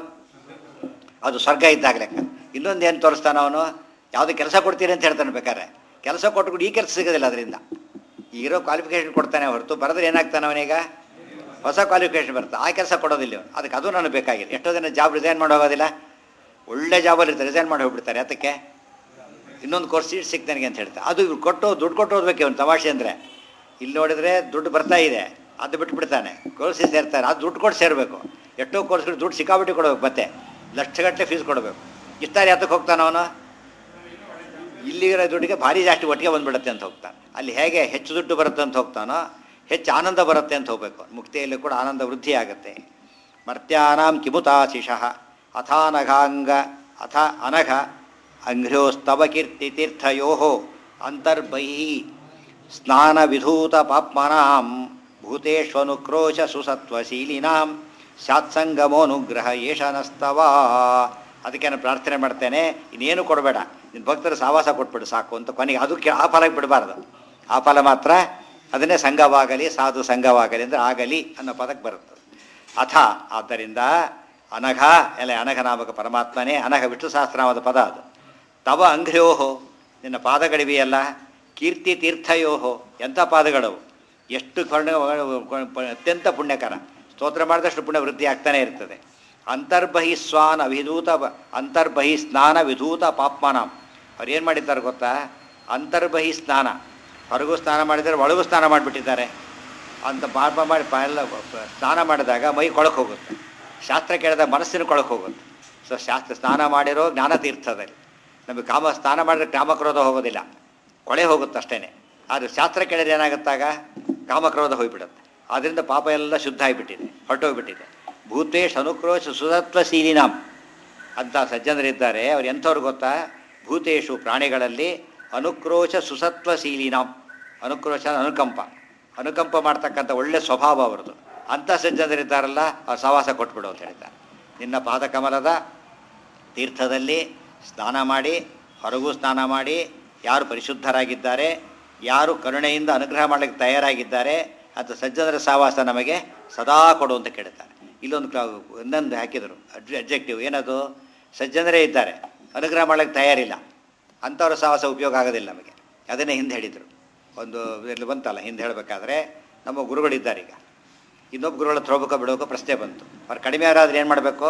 ಅದು ಸ್ವರ್ಗ ಇದ್ದಾಗ ಲೆಕ್ಕ ಇನ್ನೊಂದು ಏನು ತೋರಿಸ್ತಾನೆ ಅವನು ಯಾವುದೋ ಕೆಲಸ ಕೊಡ್ತೀನಿ ಅಂತ ಹೇಳ್ತಾನೆ ಬೇಕಾದ್ರೆ ಕೆಲಸ ಕೊಟ್ಬಿಟ್ಟು ಈ ಕೆಲಸ ಸಿಗೋದಿಲ್ಲ ಅದರಿಂದ ಇರೋ ಕ್ವಾಲಿಫಿಕೇಷನ್ ಕೊಡ್ತಾನೆ ಹೊರತು ಬರೆದ್ರೆ ಏನಾಗ್ತಾನೆ ಅವನೀಗ ಹೊಸ ಕ್ವಾಲಿಫಿಕೇಷನ್ ಬರುತ್ತೆ ಆ ಕೆಲಸ ಕೊಡೋದಿಲ್ಲ ಅವನು ಅದಕ್ಕೆ ಅದು ನನಗೆ ಬೇಕಾಗಿಲ್ಲ ಎಷ್ಟೋ ದಿನ ಜಾಬ್ ರಿಸೈನ್ ಮಾಡಿ ಹೋಗೋದಿಲ್ಲ ಒಳ್ಳೆ ಜಾಬಲ್ಲಿ ಇರ್ತಾರೆ ರಿಸೈನ್ ಮಾಡಿ ಹೋಗ್ಬಿಡ್ತಾರೆ ಅದಕ್ಕೆ ಇನ್ನೊಂದು ಕೋರ್ಸ್ ಸೀಟ್ ಸಿಗ್ತಾನೆ ಅಂತ ಹೇಳ್ತಾರೆ ಅದು ಇವ್ರು ಕೊಟ್ಟು ದುಡ್ಡು ಕೊಟ್ಟು ಓದ್ಬೇಕು ಅವ್ನು ತಮಾಷೆ ಅಂದರೆ ಇಲ್ಲಿ ನೋಡಿದ್ರೆ ದುಡ್ಡು ಬರ್ತಾ ಇದೆ ಅದು ಬಿಟ್ಬಿಡ್ತಾನೆ ಕೋರ್ಸಿಗೆ ಸೇರ್ತಾರೆ ಅದು ದುಡ್ಡು ಕೊಟ್ಟು ಸೇರಬೇಕು ಎಷ್ಟೋ ಕೋರ್ಸ್ಗಳು ದುಡ್ಡು ಸಿಕ್ಕಾಬಿಟ್ಟು ಕೊಡಬೇಕು ಮತ್ತೆ ಲಕ್ಷಗಟ್ಟಲೆ ಫೀಸ್ ಕೊಡಬೇಕು ಇಷ್ಟಾರಿ ಹತ್ತಕ್ಕೆ ಹೋಗ್ತಾನ ಅವನು ಇಲ್ಲಿರೋ ದುಡ್ಡಿಗೆ ಭಾರಿ ಜಾಸ್ತಿ ಒಟ್ಟಿಗೆ ಬಂದ್ಬಿಡುತ್ತೆ ಅಂತ ಹೋಗ್ತಾನೆ ಅಲ್ಲಿ ಹೇಗೆ ಹೆಚ್ಚು ದುಡ್ಡು ಬರುತ್ತೆ ಅಂತ ಹೋಗ್ತಾನೋ ಹೆಚ್ಚು ಆನಂದ ಬರುತ್ತೆ ಅಂತ ಹೋಗ್ಬೇಕು ಮುಕ್ತಿಯಲ್ಲಿ ಕೂಡ ಆನಂದ ವೃದ್ಧಿ ಆಗುತ್ತೆ ಮರ್ತ್ಯಾನಾಂ ಕಿಮುತಾಶಿಷಃ ಅಥಾನಘಾಂಗ ಅಥ ಅನಘ ಅಂಘ್ರ್ಯೋಸ್ತವ ಕೀರ್ತಿ ತೀರ್ಥಯೋ ಅಂತರ್ಬಹಿ ಸ್ನಾನ ವಿಧೂತ ಪಾಪ್ಮನಾಂ ಭೂತೇಶ್ವನುಕ್ರೋಶ ಸುಸತ್ವಶೀಲಿನಾಂ ಸ್ಯಾತ್ಸಂಗಮೋನುಗ್ರಹ ಏಷನಸ್ತವ ಅದಕ್ಕೆ ನಾನು ಪ್ರಾರ್ಥನೆ ಮಾಡ್ತೇನೆ ಇನ್ನೇನು ಕೊಡಬೇಡ ನಿನ್ನ ಭಕ್ತರ ಸಾವಾಸ ಕೊಟ್ಬಿಡು ಸಾಕು ಅಂತ ಕೊನೆಗೆ ಅದಕ್ಕೆ ಆ ಫಲಕ್ಕೆ ಬಿಡಬಾರ್ದು ಆ ಫಲ ಮಾತ್ರ ಅದನ್ನೇ ಸಂಘವಾಗಲಿ ಸಾಧು ಸಂಘವಾಗಲಿ ಅಂದರೆ ಆಗಲಿ ಅನ್ನೋ ಪದಕ್ಕೆ ಬರುತ್ತೆ ಅಥ ಆದ್ದರಿಂದ ಅನಘ ಎಲ್ಲ ಅನಘ ನಾಮಕ ಪರಮಾತ್ಮನೇ ಅನಘ ವಿಷ್ಣು ಸಹಸ್ರನಾಮದ ಪದ ಅದು ತವ ಅಂಘ್ರ್ಯೋಹೋ ನಿನ್ನ ಪಾದಗಳಿವೆಯಲ್ಲ ಕೀರ್ತಿ ತೀರ್ಥಯೋಹೋ ಎಂಥ ಪಾದಗಳವು ಎಷ್ಟು ಕರ್ಣ ಅತ್ಯಂತ ಪುಣ್ಯಕರ ಸ್ತೋತ್ರ ಮಾಡಿದಷ್ಟು ಪುಣ್ಯ ವೃದ್ಧಿ ಆಗ್ತಾನೆ ಇರ್ತದೆ ಅಂತರ್ಬಹಿ ಸ್ವಾನ ವಿಧೂತ ಅಂತರ್ಬಹಿ ಸ್ನಾನ ವಿಧೂತ ಪಾಪ್ಮಾನಂ ಅವ್ರು ಏನು ಮಾಡಿದ್ದಾರೆ ಗೊತ್ತಾ ಅಂತರ್ಬಹಿ ಸ್ನಾನ ಹೊರಗೂ ಸ್ನಾನ ಮಾಡಿದ್ದಾರೆ ಒಳಗೂ ಸ್ನಾನ ಮಾಡಿಬಿಟ್ಟಿದ್ದಾರೆ ಅಂತ ಪಾಪ ಮಾಡಿ ಪ- ಎಲ್ಲ ಪ- ಸ್ನಾನ ಮಾಡಿದಾಗ ಮೈ ಕೊಳಕ್ಕೆ ಹೋಗುತ್ತೆ ಶಾಸ್ತ್ರ ಕೇಳಿದಾಗ ಮನಸ್ಸಿನ ಕೊಳಕ್ಕೆ ಹೋಗುತ್ತೆ ಸೊ ಶಾಸ್ತ್ರ ಸ್ನಾನ ಮಾಡಿರೋ ಜ್ಞಾನ ತೀರ್ಥದಲ್ಲಿ ನಮಗೆ ಕಾಮ ಸ್ನಾನ ಮಾಡಿದ್ರೆ ಕಾಮಕ್ರೋಧ ಹೋಗೋದಿಲ್ಲ ಕೊಳೆ ಹೋಗುತ್ತೆ ಅಷ್ಟೇ ಆದರೆ ಶಾಸ್ತ್ರ ಕೇಳಿದ್ರೆ ಏನಾಗುತ್ತಾಗ ಕಾಮಕ್ರೋಧ ಹೋಗಿಬಿಡುತ್ತೆ ಆದ್ದರಿಂದ ಪಾಪ ಎಲ್ಲ ಶುದ್ಧ ಆಗಿಬಿಟ್ಟಿದೆ ಹೊರಟೋಗ್ಬಿಟ್ಟಿದೆ ಭೂತೇಶ್ ಅನುಕ್ರೋಶ ಸುಸತ್ವಶೀಲಿನಾಂ ಅಂತ ಸಜ್ಜನರಿದ್ದಾರೆ ಅವ್ರು ಎಂಥವ್ರು ಗೊತ್ತಾ ಭೂತೇಶು ಪ್ರಾಣಿಗಳಲ್ಲಿ ಅನುಕ್ರೋಶ ಸುಸತ್ವಶೀಲಿನಾಂ ಅನುಕ್ರೋಶ ಅನುಕಂಪ ಅನುಕಂಪ ಮಾಡ್ತಕ್ಕಂಥ ಒಳ್ಳೆ ಸ್ವಭಾವ ಅವ್ರದ್ದು ಅಂಥ ಸಜ್ಜನರಿದ್ದಾರಲ್ಲ ಅವ್ರು ಸವಾಸ ಕೊಟ್ಬಿಡು ಅಂತ ಹೇಳ್ತಾರೆ ನಿನ್ನ ಪಾದಕಮಲದ ತೀರ್ಥದಲ್ಲಿ ಸ್ನಾನ ಮಾಡಿ ಹೊರಗೂ ಸ್ನಾನ ಮಾಡಿ ಯಾರು ಪರಿಶುದ್ಧರಾಗಿದ್ದಾರೆ ಯಾರು ಕರುಣೆಯಿಂದ ಅನುಗ್ರಹ ಮಾಡಲಿಕ್ಕೆ ತಯಾರಾಗಿದ್ದಾರೆ ಅದು ಸಜ್ಜನರ ಸಹವಾಸ ನಮಗೆ ಸದಾ ಕೊಡು ಅಂತ ಕೇಳ್ತಾರೆ ಇಲ್ಲೊಂದು ಕ್ಲಾ ಇನ್ನೊಂದು ಹಾಕಿದರು ಅಡ್ಜ್ ಅಬ್ಜೆಕ್ಟಿವ್ ಏನದು ಸಜ್ಜನರೇ ಇದ್ದಾರೆ ಅನುಗ್ರಹ ಮಾಡಲಿಕ್ಕೆ ತಯಾರಿಲ್ಲ ಅಂಥವ್ರ ಸಹವಾಸ ಉಪಯೋಗ ಆಗೋದಿಲ್ಲ ನಮಗೆ ಅದನ್ನೇ ಹಿಂದೆ ಹೇಳಿದರು ಒಂದು ಇಲ್ಲಿ ಬಂತಲ್ಲ ಹಿಂದೆ ಹೇಳಬೇಕಾದ್ರೆ ನಮ್ಮ ಗುರುಗಳಿದ್ದಾರೆ ಈಗ ಇನ್ನೊಬ್ಬ ಗುರುಗಳ ಹತ್ರ ಹೋಗ್ಬೇಕೋ ಬಿಡೋಕೋ ಪ್ರಶ್ನೆ ಬಂತು ಅವ್ರು ಕಡಿಮೆ ಯಾರಾದ್ರೆ ಏನು ಮಾಡಬೇಕು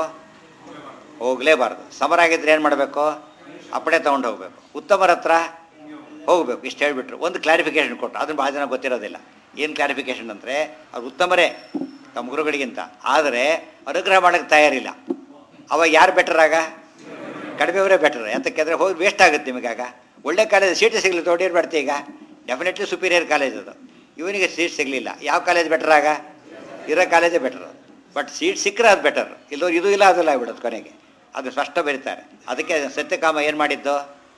ಹೋಗಲೇಬಾರ್ದು ಸಮರಾಗಿದ್ದರೆ ಏನು ಮಾಡಬೇಕು ಅಪ್ಪಡೆ ತೊಗೊಂಡು ಹೋಗಬೇಕು ಉತ್ತಮರ ಹತ್ರ ಹೋಗಬೇಕು ಇಷ್ಟು ಹೇಳಿಬಿಟ್ರು ಒಂದು ಕ್ಲಾರಿಫಿಕೇಷನ್ ಕೊಟ್ಟರು ಅದನ್ನು ಭಾಳ ಜನ ಗೊತ್ತಿರೋದಿಲ್ಲ ಏನು ಕ್ಲಾರಿಫಿಕೇಷನ್ ಅಂದರೆ ಅವ್ರು ಉತ್ತಮರೇ ತಮ್ಮ ಗುರುಗಳಿಗಿಂತ ಆದರೆ ಅನುಗ್ರಹ ಮಾಡೋಕ್ಕೆ ತಯಾರಿಲ್ಲ ಅವಾಗ ಯಾರು ಬೆಟರ್ ಆಗ ಕಡಿಮೆಯವರೇ ಬೆಟರ್ ಯಾತಕ್ಕೆ ಅಂದರೆ ಹೋಗಿ ವೇಸ್ಟ್ ಆಗುತ್ತೆ ನಿಮಗಾಗ ಒಳ್ಳೆ ಕಾಲೇಜ್ ಸೀಟ್ ಸಿಗಲಿ ತೋಡಿರ್ ಬೇಡ್ತಿ ಈಗ ಡೆಫಿನೆಟ್ಲಿ ಸುಪೀರಿಯರ್ ಕಾಲೇಜ್ ಅದು ಇವನಿಗೆ ಸೀಟ್ ಸಿಗಲಿಲ್ಲ ಯಾವ ಕಾಲೇಜ್ ಬೆಟರ್ ಆಗ ಇರೋ ಕಾಲೇಜೇ ಬೆಟರ್ ಬಟ್ ಸೀಟ್ ಸಿಕ್ಕರೆ ಅದು ಬೆಟರ್ ಇಲ್ಲೋ ಇದು ಇಲ್ಲ ಅದಲ್ಲ ಆಗ್ಬಿಡೋದು ಕೊನೆಗೆ ಅದು ಸ್ಪಷ್ಟ ಬರೀತಾರೆ ಅದಕ್ಕೆ ಸತ್ಯಕಾಮ ಏನು ಮಾಡಿದ್ದು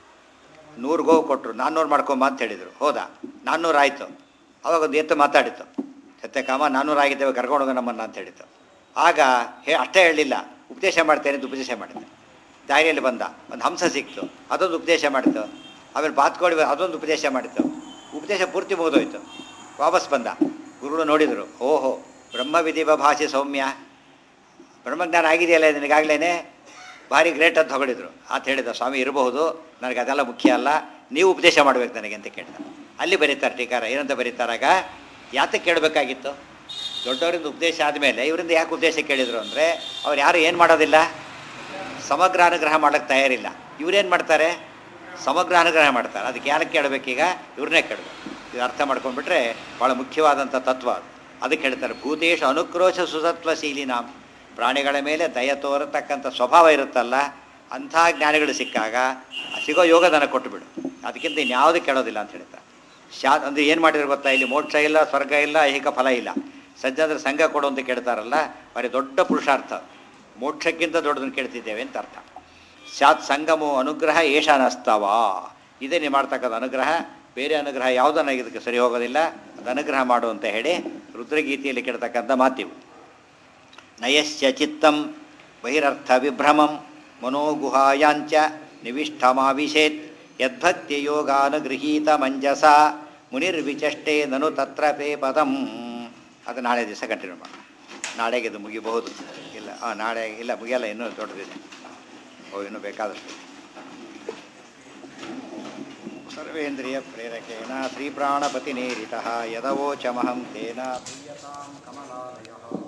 ನೂರು ಗೋವು ಕೊಟ್ಟರು ನಾನ್ನೂರು ಮಾಡ್ಕೊಂಬ ಅಂತ ಹೇಳಿದರು ಹೋದ ನಾನ್ನೂರು ಆಯಿತು ಅವಾಗ ಒಂದು ಎತ್ತು ಮಾತಾಡಿತು ಸತ್ಯಕಾಮ ನಾನ್ನೂರು ಆಗಿದ್ದೇವೆ ಕರ್ಕೊಂಡು ಹೋಗೋ ನಮ್ಮನ್ನು ಅಂತ ಹೇಳಿತು ಆಗ ಹೇ ಅಷ್ಟೇ ಹೇಳಲಿಲ್ಲ ಉಪದೇಶ ಮಾಡ್ತೇನೆ ಅಂತ ಉಪದೇಶ ಮಾಡಿದ್ದೆ ದಾರಿಯಲ್ಲಿ ಬಂದ ಒಂದು ಹಂಸ ಸಿಕ್ತು ಅದೊಂದು ಉಪದೇಶ ಮಾಡಿತು ಆಮೇಲೆ ಬಾತ್ಕೋಳಿ ಬ- ಅದೊಂದು ಉಪದೇಶ ಮಾಡಿತು ಉಪದೇಶ ಪೂರ್ತಿ ಮುಗಿದೋಯ್ತು ವಾಪಸ್ ಬಂದ ಗುರುಗಳು ನೋಡಿದರು ಓಹೋ ಬ್ರಹ್ಮವಿಧಿ ಭಾಷೆ ಸೌಮ್ಯ ಬ್ರಹ್ಮಜ್ಞಾನ ಆಗಿದೆಯಲ್ಲ ನಿನಗಾಗಲೇ ಭಾರಿ ಗ್ರೇಟ್ ಅಂತ ಹೊಗಳಿದ್ರು ಅಂತ ಹೇಳಿದ ಸ್ವಾಮಿ ಇರಬಹುದು ನನಗೆ ಅದೆಲ್ಲ ಮುಖ್ಯ ಅಲ್ಲ ನೀವು ಉಪದೇಶ ಮಾಡ್ಬೇಕು ನನಗೆ ಅಂತ ಕೇಳಿದ ಅಲ್ಲಿ ಬರೀತಾರೆ ಟೀಕಾರ ಏನಂತ ಬರೀತಾರಾಗ ಯಾತಕ್ಕೆ ಕೇಳಬೇಕಾಗಿತ್ತು ದೊಡ್ಡವರಿಂದ ಉಪದೇಶ ಆದಮೇಲೆ ಇವರಿಂದ ಯಾಕೆ ಉಪದೇಶ ಕೇಳಿದರು ಅಂದರೆ ಅವ್ರು ಯಾರು ಏನು ಮಾಡೋದಿಲ್ಲ ಸಮಗ್ರ ಅನುಗ್ರಹ ಮಾಡೋಕ್ಕೆ ತಯಾರಿಲ್ಲ ಇವ್ರೇನು ಮಾಡ್ತಾರೆ ಸಮಗ್ರ ಅನುಗ್ರಹ ಮಾಡ್ತಾರೆ ಅದಕ್ಕೆ ಯಾರಕ್ಕೆ ಕೇಳಬೇಕೀಗ ಇವ್ರನ್ನೇ ಕೇಳಬೇಕು ಇದು ಅರ್ಥ ಮಾಡ್ಕೊಂಡ್ಬಿಟ್ರೆ ಭಾಳ ಮುಖ್ಯವಾದಂಥ ತತ್ವ ಅದು ಅದಕ್ಕೆ ಹೇಳ್ತಾರೆ ಭೂತೇಶ ಅನುಕ್ರೋಶ ಸುಸತ್ವಶೀಲಿ ನಾವು ಪ್ರಾಣಿಗಳ ಮೇಲೆ ದಯ ತೋರತಕ್ಕಂಥ ಸ್ವಭಾವ ಇರುತ್ತಲ್ಲ ಅಂಥ ಜ್ಞಾನಿಗಳು ಸಿಕ್ಕಾಗ ಸಿಗೋ ಯೋಗದಾನ ಕೊಟ್ಟುಬಿಡು ಅದಕ್ಕಿಂತ ಇನ್ಯಾವುದು ಕೇಳೋದಿಲ್ಲ ಅಂತ ಹೇಳ್ತಾರೆ ಶಾ ಅಂದರೆ ಏನು ಮಾಡಿದ್ರು ಗೊತ್ತಾ ಇಲ್ಲಿ ಮೋಕ್ಷ ಇಲ್ಲ ಸ್ವರ್ಗ ಇಲ್ಲ ಐಹಿಕ ಫಲ ಇಲ್ಲ ಸಜ್ಜನರ ಸಂಘ ಕೊಡು ಅಂತ ಕೇಳ್ತಾರಲ್ಲ ಬರೀ ದೊಡ್ಡ ಪುರುಷಾರ್ಥ ಮೋಕ್ಷಕ್ಕಿಂತ ದೊಡ್ಡದನ್ನು ಕೇಳ್ತಿದ್ದೇವೆ ಅಂತ ಅರ್ಥ ಸ್ಯಾತ್ ಸಂಗಮೋ ಅನುಗ್ರಹ ಏಷಾನಸ್ತವ ಇದೇ ನೀವು ಮಾಡ್ತಕ್ಕಂಥ ಅನುಗ್ರಹ ಬೇರೆ ಅನುಗ್ರಹ ಯಾವುದನ್ನ ಇದಕ್ಕೆ ಸರಿ ಹೋಗೋದಿಲ್ಲ ಅದು ಅನುಗ್ರಹ ಮಾಡು ಅಂತ ಹೇಳಿ ರುದ್ರಗೀತೆಯಲ್ಲಿ ಕೇಳ್ತಕ್ಕಂಥ ಮಾತಿವು ನಯಸ್ಯ ಚಿತ್ತಂ ಬಹಿರರ್ಥ ವಿಭ್ರಮಂ ಮನೋಗುಹಾಯಾಂಚ ನಿವಿಷ್ಠಮಾವಿಶೇತ್ ಯದ್ಭಕ್ತಿ ಯೋಗಾನುಗೃಹೀತ ಮಂಜಸ ಮುನಿರ್ವಿಚಷ್ಟೇ ನನು ತತ್ರ ಪೇ ಪದಂ ಅದು ನಾಳೆ ದಿವಸ ಕಂಟಿನ್ಯೂ ಮಾಡೋಣ ನಾಳೆಗೆ ಇದು ಮುಗಿಬಹುದು ಇಲ್ಲ ಹಾಂ ನಾಳೆ ಇಲ್ಲ ಮುಗಿಯಲ್ಲ ಇನ್ನೂ ದೊಡ್ಡದಿದೆ ಓ ಇನ್ನೂ ಬೇಕಾದಷ್ಟು ಸರ್ವೇಂದ್ರಿಯ ಪ್ರೇರಕೇಣ ಶ್ರೀಪ್ರಾಣಪತಿನೇರಿತ ಯದವೋಚಮಹಂ ತೇನ ಪ್ರಿಯತಾಂ ಕಮಲಾಲಯ